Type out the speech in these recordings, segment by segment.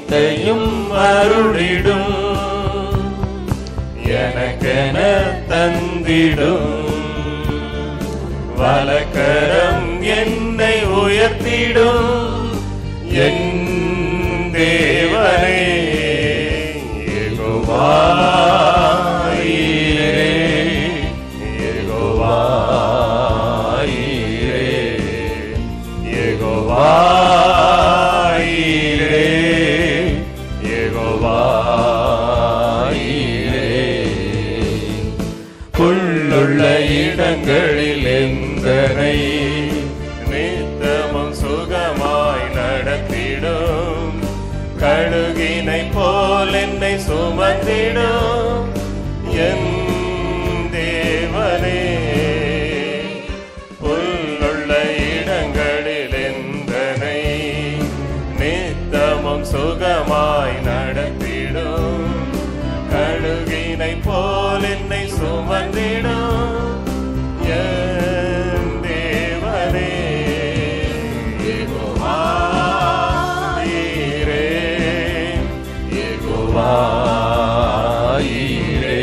அனைத்தையும் அருளிடும் எனக்கென தந்திடும் வலக்கரம் என்னை உயர்த்திடும் என் தேவனே யெகோவாயீரே யெகோவாயீரே யெகோவாயீரே யெகோவாயீரே புல்லுள்ள இடங்களில் எந்தனை நித்தமும் சுகமாய் நடத்திடும் கழுகினை போல் என்னை சுமந்திடும் என் தேவனே புல்லுள்ள இடங்களில் எந்தனை நித்தமும் சுகமாய் நடத்திடும் கழுகினை போல் என்னை சுமந்திடும் என் தேவனே யெகோவாயீரே யெகோவாயீரே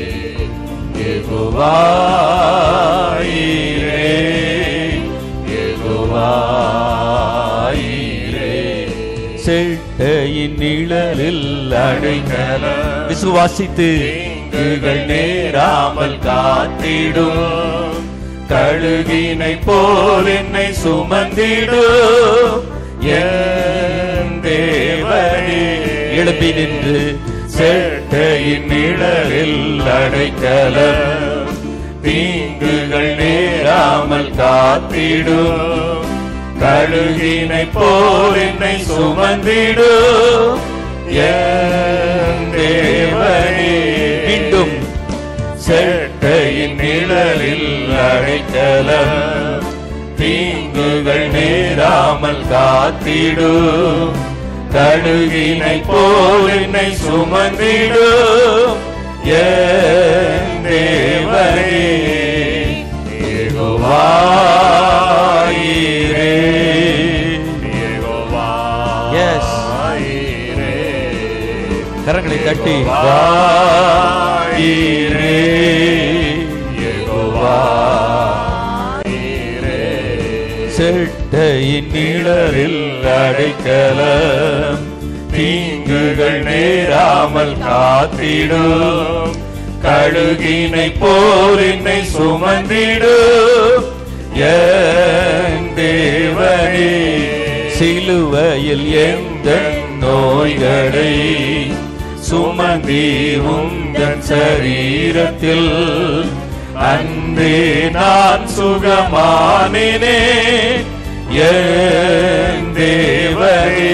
யெகோவாயீரே யெகோவாயீரே செட்டையின் நிழலில் அடைக்கல விசுவாசித்து தீங்குகள் நேராமல் காத்திடும் கழுகினை போல் என்னை சுமந்திடும் என் தேவனே எழுப்பி நின்று செட்டையின் நிழலில் அடைக்கலம் தீங்குகள் நேராமல் காத்திடும் கழுகினை போல் என்னை சுமந்திடும் என் தேவனே மீண்டும் செட்டையின் நிழலில் அடைக்கலம் தீங்குகள் நேராமல் காத்திடும் கழுகினை போல் என்னை சுமந்திடும் என் தேவனே யெகோவாயீரே யெகோவாயீரே கரங்களை தட்டி யெகோவாயீரே யெகோவாயீரே செட்டையின் நிழலில் அடைக்கலம் தீங்குகள் நேராமல் காத்திடும் கழுகினை போல் என்னை சுமந்திடும் என் தேவனே சிலுவையில் எந்த நோய்களை சுமந்தி உந்தன் சரீரத்தில் அன்றே நான் சுகமானினே என் தேவனே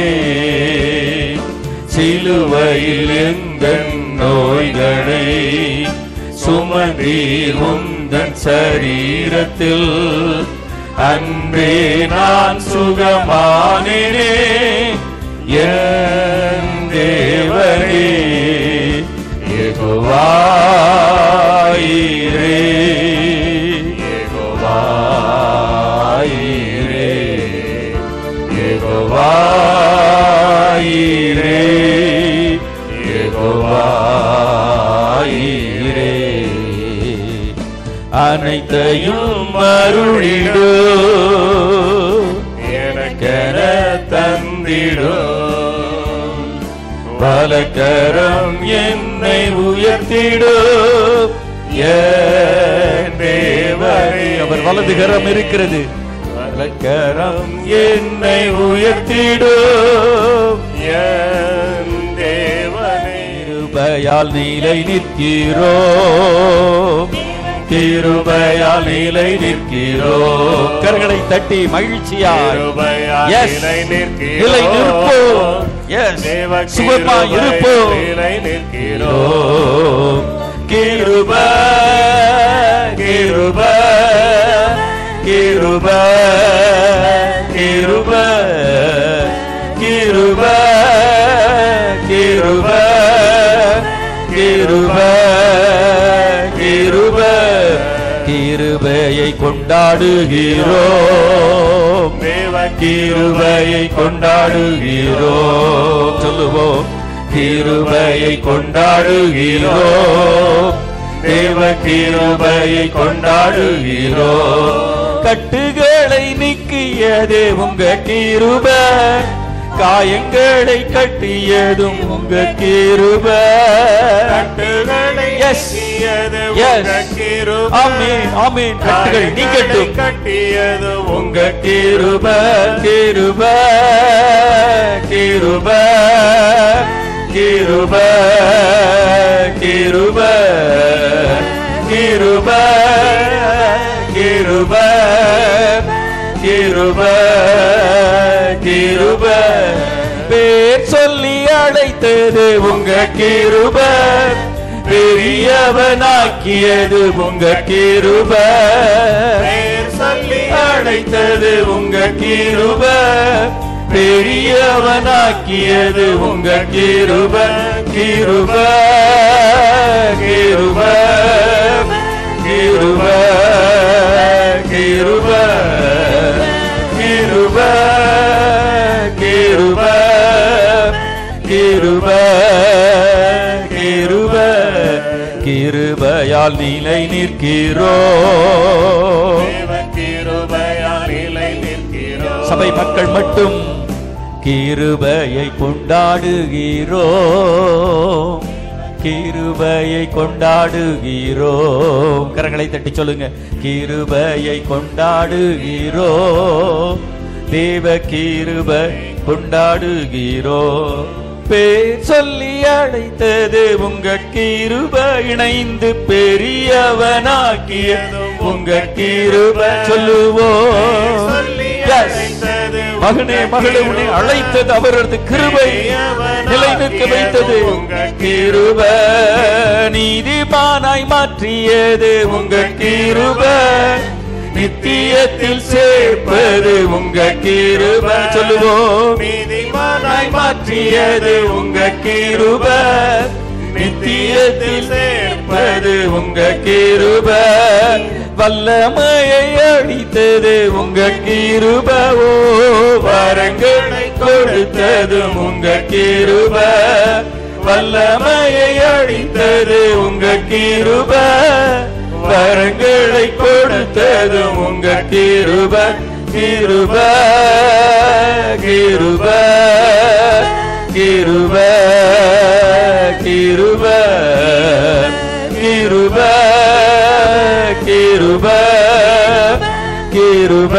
சிலுவையில் எந்த நோய்களை சுமந்தி உந்தன் சரீரத்தில் அன்றே நான் சுகமானினே என் தேவனே யெகோவாயீரே யெகோவாயீரே யெகோவாயீரே யெகோவாயீரே அனைத்தையும் அருளிடு எனக்கென தந்திடும் பலக்கரம் என்னை உயர்த்திடும் என் தேவனே அவர் வலது கரம் இருக்கிறது வலக்கரம் என்னை உயர்த்திடும் என் தேவனே கிருபையால் நிலை நிற்கிறோம் கிருபையால் நிலை நிற்கிறோம் கரங்களை தட்டி மகிழ்ச்சியாய் கிருபையால் Yes. நிலை நிற்கிறோம். நிலை நிற்போம். Yes. தேவ சுகமாய் கிருபையால் இருப்போம். நிலை நிற்கிறோம். கிருபை, கிருபை, கிருபை, கிருபை, கிருபை, கிருபை, கிருபை, கிருபை, கிருபையை கொண்டாடுகிறோம் தேவ கிருபையை கொண்டாடுகிறோம் சொல்லுவோம் கிருபையை கொண்டாடுகிறோம் தேவ கிருபையை கொண்டாடுகிறோம் கட்டுகளை நீக்கியதே உங்க கிருப காயங்களை கட்டியதும் உங்க கிருப கட்டுகளை Yes. நீக்கியது Yes. உங்க கிருபை. ஆமென் ஆமென் கட்டுகள் காயங்களை நீங்கட்டும் கட்டியது உங்க உங்க கிருப கிருப கிருப கிருப கிருப கிருப கிருப கிருப கிருப பேர் சொல்லி அழைத்தது உங்க கிருப பெரியவனாக்கியது உங்க கிருப பேர் சொல்லி அழைத்தது உங்க கிருப பெரியவனாக்கியது உங்க கிருப கிருப கிருப கிருப கிருப கிருப கிருப கிருப கிருப கிருபையால் நிலை நிற்கிறோம் தேவ கிருபையால் நிலை நிற்கிறோம் சபை மக்கள் மட்டும் கிருபையை கொண்டாடுகிறோம் கிருபையை கொண்டாடுகிறோம் கரங்களை தட்டி சொல்லுங்க கிருபையை கொண்டாடுகிறோம் தேவ கிருபை கொண்டாடுகிறோம் பேர் சொல்லி அழைத்தது உங்க கிருப இணைந்து பெரியவனாக்கியது உங்க கிருப சொல்லுவோம் சொல்லி Yes. அழைத்தது மகனே மகளே உன்னை அழைத்தது அவரது கிருபை நிலை நிற்க வைத்தது உங்க கிருப நீதிமானாய் மாற்றியது உங்க கிருப நித்தியத்தில் சேர்ப்பது உங்க கிருப சொல்லுவோம் நீதிமானாய் மாற்றியது உங்க கிருப நித்தியத்தில் சேர்ப்பது உங்க கிருப வல்லமையை அடித்தது உங்க கிருப ஓ வரங்களை கொடுத்தது உங்க கிருப வல்லமையை அடித்தது உங்க கிருப வரங்களை கொடுத்தது உங்க கிருப கிருப கிருப கிருப கிருப கிருப கிருப கிருப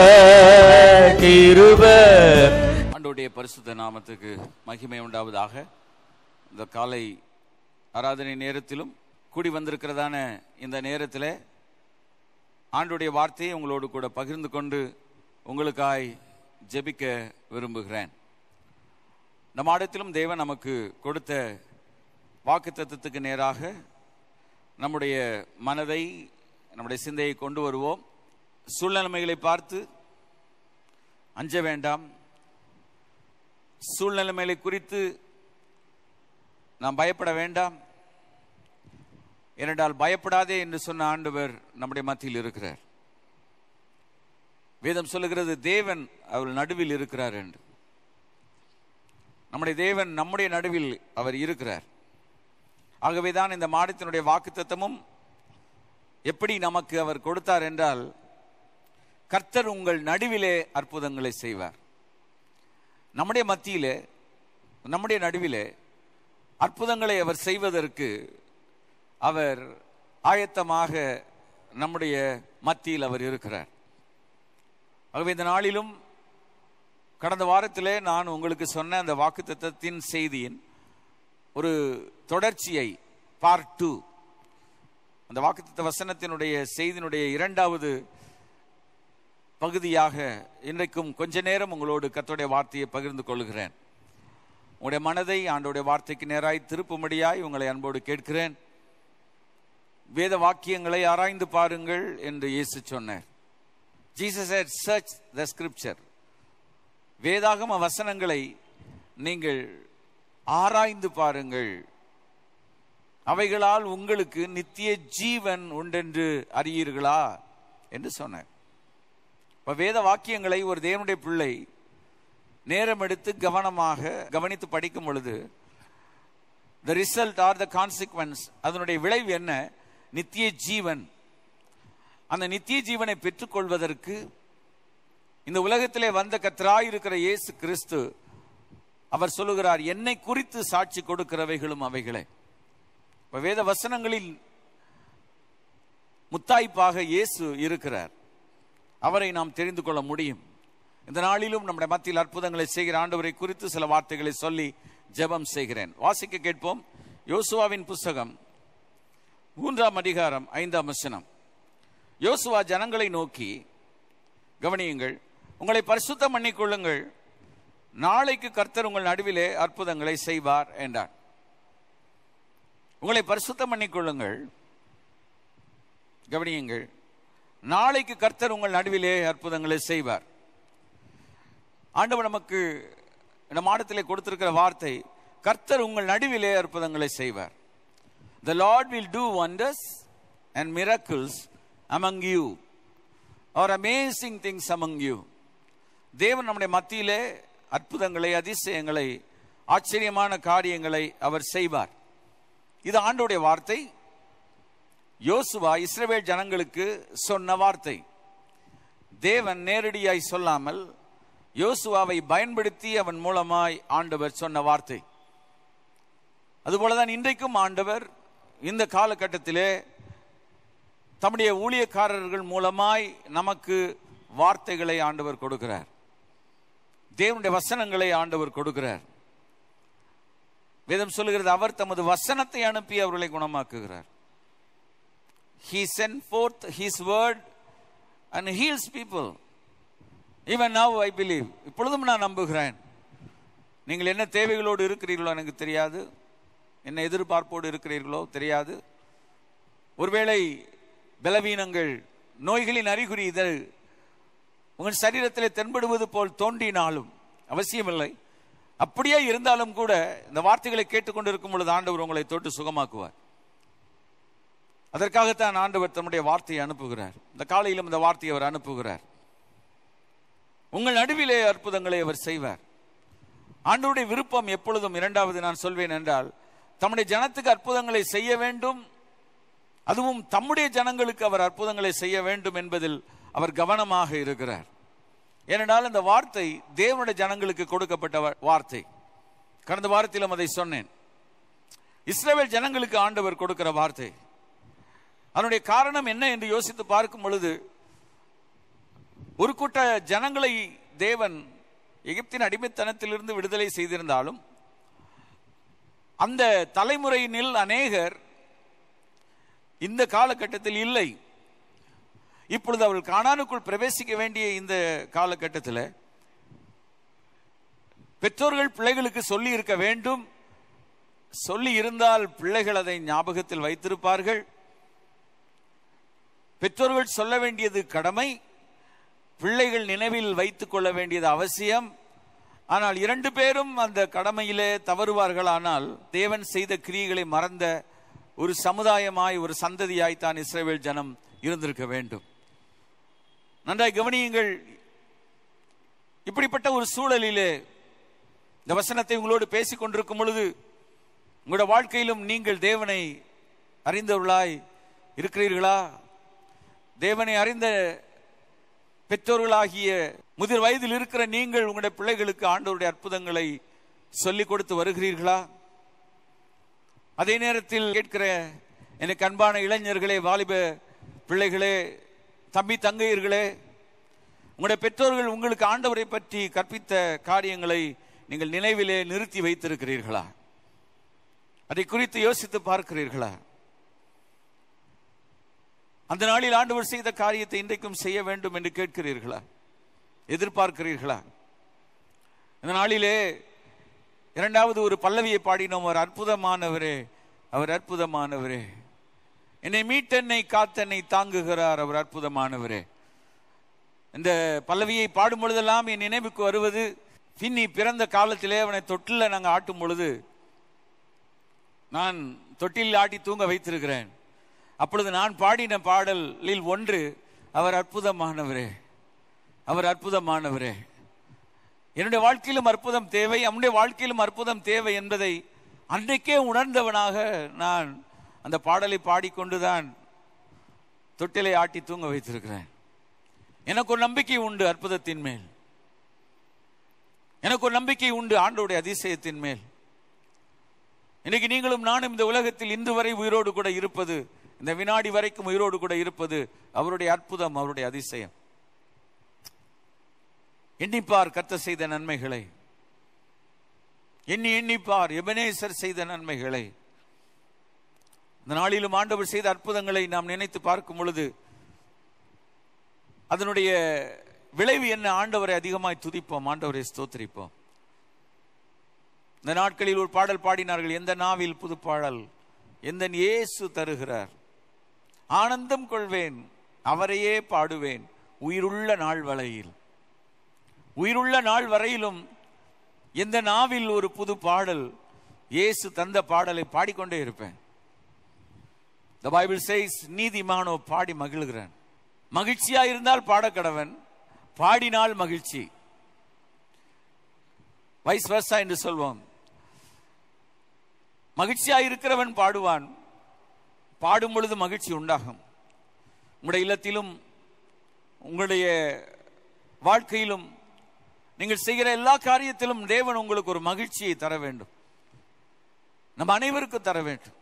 கிருப ஆண்டோடைய பரிசுத்த நாமத்துக்கு மகிமை உண்டாவதாக இந்த காலை ஆராதனை நேரத்திலும் கூடி வந்திருக்கிறதான இந்த நேரத்தில் ஆண்டுடைய வார்த்தையை உங்களோடு கூட பகிர்ந்து கொண்டு உங்களுக்காய் ஜெபிக்க விரும்புகிறேன் நம் ஆடத்திலும் தேவன் நமக்கு கொடுத்த வாக்குத்தத்தத்துக்கு நேராக நம்முடைய மனதை நம்முடைய சிந்தையை கொண்டு வருவோம் சூழ்நிலைமைகளை பார்த்து அஞ்ச வேண்டாம் சூழ்நிலைமைகளை குறித்து நாம் பயப்பட வேண்டாம் ஏனென்றால் பயப்படாதே என்று சொன்ன ஆண்டவர் நம்முடைய மத்தியில் இருக்கிறார் வேதம் சொல்லுகிறது தேவன் அவர் நடுவில் இருக்கிறார் என்று நம்முடைய தேவன் நம்முடைய நடுவில் அவர் இருக்கிறார் ஆகவேதான் இந்த மாதத்தினுடைய வாக்குத்தத்தமும் எப்படி நமக்கு அவர் கொடுத்தார் என்றால் கர்த்தர் உங்கள் நடுவிலே அற்புதங்களை செய்வார் நம்முடைய மத்தியிலே நம்முடைய நடுவிலே அற்புதங்களை அவர் செய்வதற்கு அவர் ஆயத்தமாக நம்முடைய மத்தியில் அவர் இருக்கிறார் ஆகவே இந்த நாளிலும் கடந்த வாரத்திலே நான் உங்களுக்கு சொன்ன அந்த வாக்குத்தத்தத்தின் செய்தியின் ஒரு தொடர்ச்சியை பார்ட் டூ அந்த வாக்குத்தத்த வசனத்தினுடைய செய்தியினுடைய இரண்டாவது பகுதியாக இன்றைக்கும் கொஞ்ச நேரம் உங்களோடு கர்த்தருடைய வார்த்தையை பகிர்ந்து கொள்கிறேன் உங்களுடைய மனதை ஆண்டோடைய வார்த்தைக்கு நேராய் திருப்பும்படியாய் உங்களை அன்போடு கேட்கிறேன் வேத வாக்கியங்களை ஆராய்ந்து பாருங்கள் என்று இயேசு சொன்னார் Jesus had search the scripture வேதாகம வசனங்களை நீங்கள் ஆராய்ந்து பாருங்கள் அவைகளால் உங்களுக்கு நித்திய ஜீவன் உண்டென்று அறியீர்களா என்று சொன்னார் இப்ப வேத வாக்கியங்களை ஒரு தேவனுடைய பிள்ளை நேரம் எடுத்து கவனமாக கவனித்து படிக்கும் பொழுது the result R the consequence அதனுடைய விளைவு என்ன நித்திய ஜீவன் அந்த நித்திய ஜீவனை பெற்றுக்கொள்வதற்கு இந்த உலகத்திலே வந்த கத்தராய் இருக்கிற இயேசு கிறிஸ்து அவர் சொல்லுகிறார் என்னை குறித்து சாட்சி கொடுக்கிறவைகளும் அவைகளே இப்ப வேத வசனங்களில் முத்தாய்ப்பாக இயேசு இருக்கிறார் அவரை நாம் தெரிந்து கொள்ள முடியும் இந்த நாளிலும் நம்முடைய மத்தியில் அற்புதங்களை செய்கிற ஆண்டவரை குறித்து சில வார்த்தைகளை சொல்லி ஜெபம் செய்கிறேன் வாசிக்க கேட்போம் யோசுவாவின் புஸ்தகம் மூன்றாம் அதிகாரம் ஐந்தாம் வசனம் யோசுவா ஜனங்களை நோக்கி கவனியுங்கள் உங்களை பரிசுத்தம் பண்ணிக்கொள்ளுங்கள் நாளைக்கு கர்த்தர் உங்கள் நடுவிலே அற்புதங்களை செய்வார் என்றார் உங்களை பரிசுத்தம் பண்ணிக்கொள்ளுங்கள் கவனியுங்கள் நாளைக்கு கர்த்தர் உங்கள் நடுவிலே அற்புதங்களை செய்வார் ஆண்டவர் நமக்கு இந்த மாடத்திலே கொடுத்திருக்கிற வார்த்தை கர்த்தர் உங்கள் நடுவிலே அற்புதங்களை செய்வார் The Lord will do wonders and miracles among you or amazing things among you. தேவன் நம்முடைய மத்தியிலே அற்புதங்களை அதிசயங்களை ஆச்சரியமான காரியங்களை அவர் செய்வார் இது ஆண்டோடைய வார்த்தை யோசுவா இஸ்ரவேல் ஜனங்களுக்கு சொன்ன வார்த்தை தேவன் நேரடியாய் சொல்லாமல் யோசுவாவை பயன்படுத்தி அவன் மூலமாய் ஆண்டவர் சொன்ன வார்த்தை அதுபோலதான் இன்றைக்கும் ஆண்டவர் இந்த காலகட்டத்திலே தம்முடைய ஊழியக்காரர்கள் மூலமாய் நமக்கு வார்த்தைகளை ஆண்டவர் கொடுக்கிறார் தேவனுடைய வசனங்களை ஆண்டவர் கொடுக்கிறார் வேதம் சொல்லுகிறது அவர் தமது வசனத்தை அனுப்பி அவர்களை குணமாக்குகிறார் he sent forth his word and heals people even now i believe இப்பொழுதும் நான் நம்புகிறேன் நீங்கள் என்ன தேவைகளோடு இருக்கிறீர்களோ எனக்கு தெரியாது என்ன எதிர்பார்ப்போடு இருக்கிறீர்களோ தெரியாது ஒருவேளை பலவீனங்கள் நோய்களின் அறிகுறி இதழ் உங்கள் சரீரத்திலே தென்படுவது போல் தோன்றினாலும் அவசியமில்லை அப்படியே இருந்தாலும் கூட இந்த வார்த்தைகளை கேட்டுக்கொண்டிருக்கும் பொழுது ஆண்டவர் உங்களை தொட்டு சுகமாக்குவார் அதற்காகத்தான் ஆண்டவர் தம்முடைய வார்த்தையை அனுப்புகிறார் இந்த காலையிலும் இந்த வார்த்தையை அவர் அனுப்புகிறார் உங்கள் நடுவிலே அற்புதங்களை அவர் செய்வார் ஆண்டவருடைய விருப்பம் எப்பொழுதும் இரண்டாவது நான் சொல்வேன் என்றால் தம்முடைய ஜனத்துக்கு அற்புதங்களை செய்ய வேண்டும் அதுவும் தம்முடைய ஜனங்களுக்கு அவர் அற்புதங்களை செய்ய வேண்டும் என்பதில் அவர் கவனமாக இருக்கிறார் ஏனென்றால் இந்த வார்த்தை தேவனுடைய ஜனங்களுக்கு கொடுக்கப்பட்ட வா- வார்த்தை கடந்த வாரத்திலும் அதை சொன்னேன் இஸ்ரவேல் ஜனங்களுக்கு ஆண்டவர் கொடுக்கிற வார்த்தை அதனுடைய காரணம் என்ன என்று யோசித்து பார்க்கும் பொழுது ஒரு கூட்ட ஜனங்களை தேவன் எகிப்தின் அடிமைத்தனத்திலிருந்து விடுதலை செய்திருந்தாலும் அந்த தலைமுறையினில் அநேகர் இந்த காலகட்டத்தில் இல்லை இப்பொழுது அவள் கானானுக்குள் பிரவேசிக்க வேண்டிய இந்த காலகட்டத்தில் பெற்றோர்கள் பிள்ளைகளுக்கு சொல்லி இருக்க வேண்டும் சொல்லி இருந்தால் பிள்ளைகள் அதை ஞாபகத்தில் வைத்திருப்பார்கள் பெற்றோர்கள் சொல்ல வேண்டியது கடமை பிள்ளைகள் நினைவில் வைத்துக் கொள்ள வேண்டியது அவசியம் ஆனால் இரண்டு பேரும் அந்த கடமையிலே தவறுவார்கள் ஆனால் தேவன் செய்த கிரியைகளை மறந்த ஒரு சமுதாயமாய் ஒரு சந்ததியாய் தான் இஸ்ரவேல் ஜனம் இருந்திருக்க வேண்டும் நன்றாய் கவனியுங்கள் இப்படிப்பட்ட ஒரு சூழலிலே இந்த வசனத்தை உங்களோடு பேசிக் கொண்டிருக்கும் பொழுது உங்களுடைய வாழ்க்கையிலும் நீங்கள் தேவனை அறிந்தவர்களாய் இருக்கிறீர்களா தேவனை அறிந்த பெற்றோர்களாகிய முதிர் வயதில் இருக்கிற நீங்கள் உங்களுடைய பிள்ளைகளுக்கு ஆண்டவருடைய அற்புதங்களை சொல்லிக் கொடுத்து வருகிறீர்களா அதே நேரத்தில் கேட்கிற எனக்கு அன்பான இளைஞர்களே வாலிப பிள்ளைகளே தம்பி தங்கையர்களே உங்களுடைய பெற்றோர்கள் உங்களுக்கு ஆண்டவரை பற்றி கற்பித்த காரியங்களை நீங்கள் நினைவிலே நிறுத்தி வைத்திருக்கிறீர்களா அதை குறித்து யோசித்து பார்க்கிறீர்களா அந்த நாளில் ஆண்டவர் செய்த காரியத்தை இன்றைக்கும் செய்ய வேண்டும் என்று கேட்கிறீர்களா எதிர்பார்க்கிறீர்களா இந்த நாளிலே இரண்டாவது ஒரு பல்லவியை பாடினோம் அவர் அற்புதமானவரே அவர் அற்புதமானவரே என்னை மீட்டென்னை காத்தென்னை தாங்குகிறார் அவர் அற்புதமானவரே இந்த பல்லவியை பாடும் பொழுதெல்லாம் என் நினைவுக்கு வருவது பின்னி பிறந்த காலத்திலே அவனை தொட்டில நாங்கள் ஆட்டும் பொழுது நான் தொட்டில் ஆட்டி தூங்க வைத்திருக்கிறேன் அப்பொழுது நான் பாடின பாடலில் ஒன்று அவர் அற்புதமானவரே அவர் அற்புதமானவரே என்னுடைய வாழ்க்கையிலும் அற்புதம் தேவை அவனுடைய வாழ்க்கையிலும் அற்புதம் தேவை என்பதை அன்றைக்கே உணர்ந்தவனாக நான் அந்த பாடலை பாடிக்கொண்டுதான் தொட்டிலை ஆட்டி தூங்க வைத்திருக்கிறேன் எனக்கு ஒரு நம்பிக்கை உண்டு அற்புதத்தின் மேல் எனக்கு ஒரு நம்பிக்கை உண்டு ஆண்டோடைய அதிசயத்தின் மேல் இன்னைக்கு நீங்களும் நானும் இந்த உலகத்தில் இன்று வரை உயிரோடு கூட இருப்பது இந்த வினாடி வரைக்கும் உயிரோடு கூட இருப்பது அவருடைய அற்புதம் அவருடைய அதிசயம் எண்ணிப்பார் கத்த செய்த நன்மைகளை எண்ணி எண்ணிப்பார் எபனேசர் செய்த நன்மைகளை இந்த நாளிலும் ஆண்டவர் செய்த அற்புதங்களை நாம் நினைத்து பார்க்கும் பொழுது அதனுடைய விளைவு என்ன ஆண்டவரை அதிகமாய் துதிப்போம் ஆண்டவரை ஸ்தோத்திரிப்போம் இந்த நாட்களில் ஒரு பாடல் பாடினார்கள் எந்த நாவில் புது பாடல் எந்த இயேசு தருகிறார் ஆனந்தம் கொள்வேன் அவரையே பாடுவேன் உயிருள்ள நாள் வரையில் உயிருள்ள நாள் வரையிலும் எந்த நாவில் ஒரு புது பாடல் இயேசு தந்த பாடலை பாடிக்கொண்டே இருப்பேன் த பைபிள் சேஸ் நீதிமானோ பாடி மகிழ்கிறான் மகிழ்ச்சியா இருந்தால் பாடக்கடவன் பாடினால் மகிழ்ச்சி வைஸ் வர்சா என்று சொல்வோம் மகிழ்ச்சியா இருக்கிறவன் பாடுவான் பாடும் பொழுது மகிழ்ச்சி உண்டாகும் உங்களுடைய இல்லத்திலும் உங்களுடைய வாழ்க்கையிலும் நீங்கள் செய்கிற எல்லா காரியத்திலும் தேவன் உங்களுக்கு ஒரு மகிழ்ச்சியை தர வேண்டும் நம்ம அனைவருக்கும் தர வேண்டும்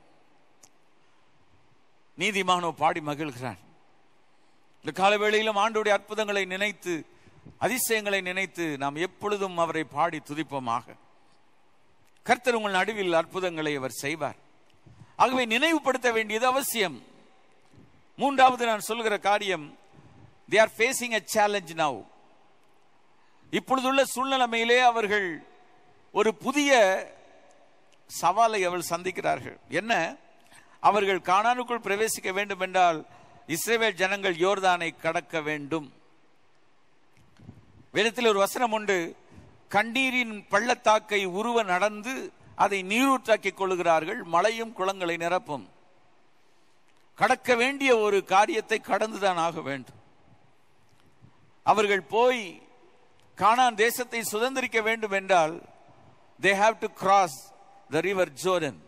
நீதிமானோ பாடி மகிழ்கிறான் இந்த காலவேளையிலும் ஆண்டுடைய அற்புதங்களை நினைத்து அதிசயங்களை நினைத்து நாம் எப்பொழுதும் அவரை பாடி துதிப்போமாக கர்த்தர் உங்கள் நடுவில் அற்புதங்களை அவர் செய்வார் ஆகவே நினைவுபடுத்த வேண்டியது அவசியம் மூன்றாவது நான் சொல்கிற காரியம் they are facing a challenge now இப்பொழுதுள்ள சூழ்நிலைமையிலே அவர்கள் ஒரு புதிய சவாலை அவள் சந்திக்கிறார்கள் என்ன அவர்கள் கானானுக்குள் பிரவேசிக்க வேண்டும் என்றால் இஸ்ரேல் ஜனங்கள் யோர்தானை கடக்க வேண்டும் வேதத்தில் ஒரு வசனம் உண்டு கண்ணீரின் பள்ளத்தாக்கை உருவ நடந்து அதை நீரூற்றாக்கிக் கொள்ளுகிறார்கள் மலையும் குளங்களை நிரப்பும் கடக்க வேண்டிய ஒரு காரியத்தை கடந்துதான் ஆக வேண்டும் அவர்கள் போய் கானான் தேசத்தை சுதந்திரிக்க வேண்டும் என்றால் they have to cross the river Jordan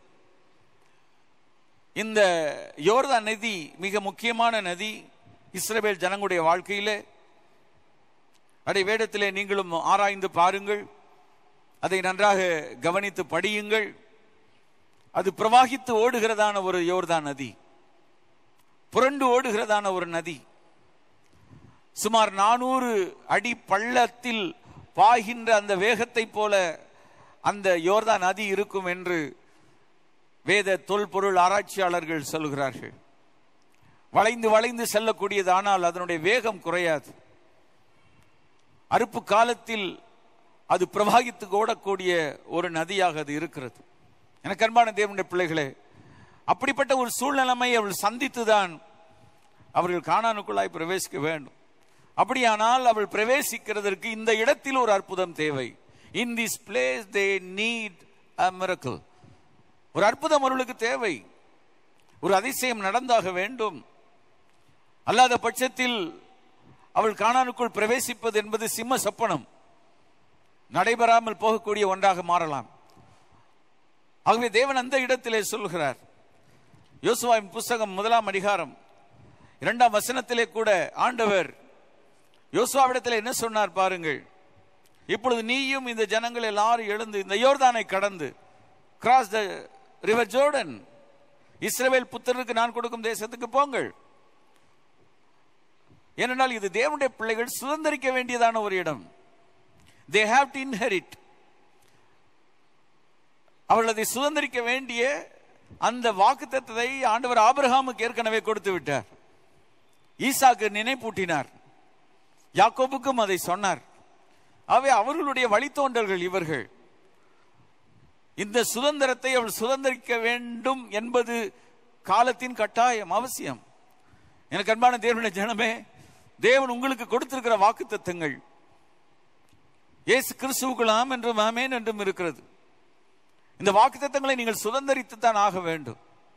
இந்த யோர்தான் நதி மிக முக்கியமான நதி இஸ்ரவேல் ஜனங்களுடைய வாழ்க்கையிலே அடை வேடத்திலே நீங்களும் ஆராய்ந்து பாருங்கள் அதை நன்றாக கவனித்து படியுங்கள் அது பிரவாகித்து ஓடுகிறதான ஒரு யோர்தான் நதி புரண்டு ஓடுகிறதான ஒரு நதி சுமார் நானூறு அடி பள்ளத்தில் பாய்கின்ற அந்த வேகத்தை போல அந்த யோர்தான் நதி இருக்கும் என்று வேத தொல்பொருள் ஆராய்ச்சியாளர்கள் சொல்கிறார்கள் வளைந்து வளைந்து செல்லக்கூடியது ஆனால் அதனுடைய வேகம் குறையாது அறுப்பு காலத்தில் அது பிரவாகித்து ஓடக்கூடிய ஒரு நதியாக அது இருக்கிறது எனக்கு அன்பான தேவனுடைய பிள்ளைகளே அப்படிப்பட்ட ஒரு சூழ்நிலைமை அவள் சந்தித்துதான் அவர்கள் காணானுக்குள்ளாய் பிரவேசிக்க வேண்டும் அப்படியானால் அவள் பிரவேசிக்கிறதற்கு இந்த இடத்தில் ஒரு அற்புதம் தேவை in this place they need a miracle ஒரு அற்புதம் அவர்களுக்கு தேவை ஒரு அதிசயம் நடந்தாக வேண்டும் அல்லாத பட்சத்தில் அவள் காணானுக்குள் பிரவேசிப்பது என்பது சிம்ம சொப்பனம் நடைபெறாமல் போகக்கூடிய ஒன்றாக மாறலாம் ஆகவே தேவன் அந்த இடத்திலே சொல்கிறார் யோசுவாவின் புஸ்தகம் முதலாம் அதிகாரம் இரண்டாம் வசனத்திலே கூட ஆண்டவர் யோசுவாவிடத்தில் என்ன சொன்னார் பாருங்கள் இப்பொழுது நீயும் இந்த ஜனங்கள் எல்லாரும் எழுந்து இந்த யோர்தானை கடந்து கிராஸ் த ரிவர் ஜோர்டன் இஸ்ரவேல் புத்தருக்கு நான் கொடுக்கும் தேசத்துக்கு போங்கள் ஏனென்றால் இது தேவனுடைய பிள்ளைகள் சுதந்திரிக்க வேண்டியதான ஒரு இடம் தே ஹாவ் டு இன்ஹெரிட் அவர்கள் அதை சுதந்திரிக்க வேண்டிய அந்த வாக்குத்தத்தத்தை ஆண்டவர் ஆபிரகாமுக்கு ஏற்கனவே கொடுத்து விட்டார் ஈசாக்கு நினைப்பூட்டினார் யாக்கோபுக்கும் அதை சொன்னார் ஆகவே அவர்களுடைய வழித்தோன்றல்கள் இவர்கள் இந்த சுதந்திரத்தை அவள் சுதந்திரிக்க வேண்டும் என்பது காலத்தின் கட்டாயம் அவசியம் எனக்கு அன்பான தேவனுடைய ஜனமே தேவன் உங்களுக்கு கொடுத்திருக்கிற வாக்குத்தத்தங்கள் இயேசு கிறிஸ்துவுக்குள் ஆம் என்றும் ஆமேன் என்றும் இருக்கிறது இந்த வாக்குத்தத்தங்களை நீங்கள் சுதந்திரித்து தான் ஆக வேண்டும்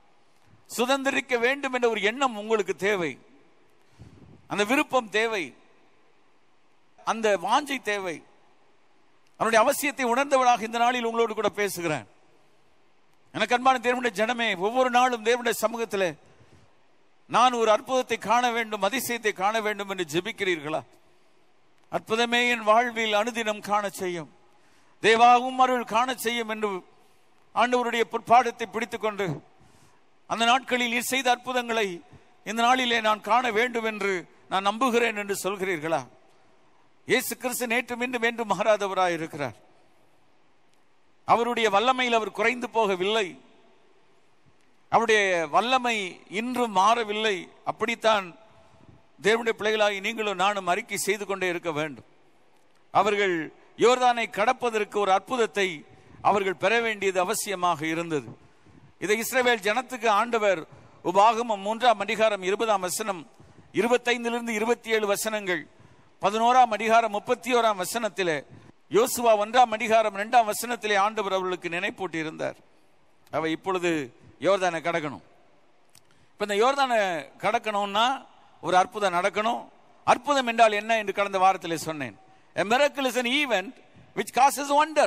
சுதந்திரிக்க வேண்டும் என்ற ஒரு எண்ணம் உங்களுக்கு தேவை அந்த விருப்பம் தேவை அந்த வாஞ்சை தேவை அவனுடைய அவசியத்தை உணர்ந்தவளாக இந்த நாளில் உங்களோடு கூட பேசுகிறேன் எனக்கு அன்பான தேவனுடைய ஜனமே ஒவ்வொரு நாளும் தேவனுடைய சமூகத்தில் நான் ஒரு அற்புதத்தை காண வேண்டும் அதிசயத்தை காண வேண்டும் என்று ஜெபிக்கிறீர்களா அற்புதமே என் வாழ்வில் அனுதினம் காண செய்யும் தேவாவும் அருள் காண செய்யும் என்று ஆண்டவருடைய பொற்பாடத்தை பிடித்துக் கொண்டு அந்த நாட்களில் நீர் செய்த அற்புதங்களை இந்த நாளிலே நான் காண வேண்டும் என்று நான் நம்புகிறேன் என்று சொல்கிறீர்களா இயேசு கிறிஸ்து நேற்றும் இன்றும் என்று மாறாதவராய் இருக்கிறார் அவருடைய வல்லமையில் அவர் குறைந்து போகவில்லை அவருடைய வல்லமை இன்றும் மாறவில்லை அப்படித்தான் தேவனுடைய பிள்ளைகளாகி நீங்களும் நானும் அறிக்கை செய்து கொண்டே இருக்க வேண்டும் அவர்கள் யோர்தானை கடப்பதற்கு ஒரு அற்புதத்தை அவர்கள் பெற வேண்டியது அவசியமாக இருந்தது இதை இஸ்ரவேல் ஜனத்துக்கு ஆண்டவர் உபாகமம் மூன்றாம் அதிகாரம் இருபதாம் வசனம் இருபத்தைந்திலிருந்து இருபத்தி ஏழு வசனங்கள் பதினோராம் அதிகாரம் முப்பத்தி ஓராம் வசனத்திலே யோசுவா ஒன்றாம் அதிகாரம் இரண்டாம் வசனத்திலே ஆண்டவர் அவர்களுக்கு நினைப்பூட்டி இருந்தார் அவை இப்பொழுது யோர்தானை கடக்கணும் இப்ப இந்த யோர்தானை கடக்கணும்னா ஒரு அற்புதம் நடக்கணும் அற்புதம் என்றால் என்ன என்று கடந்த வாரத்திலே சொன்னேன் A miracle is an event which causes wonder.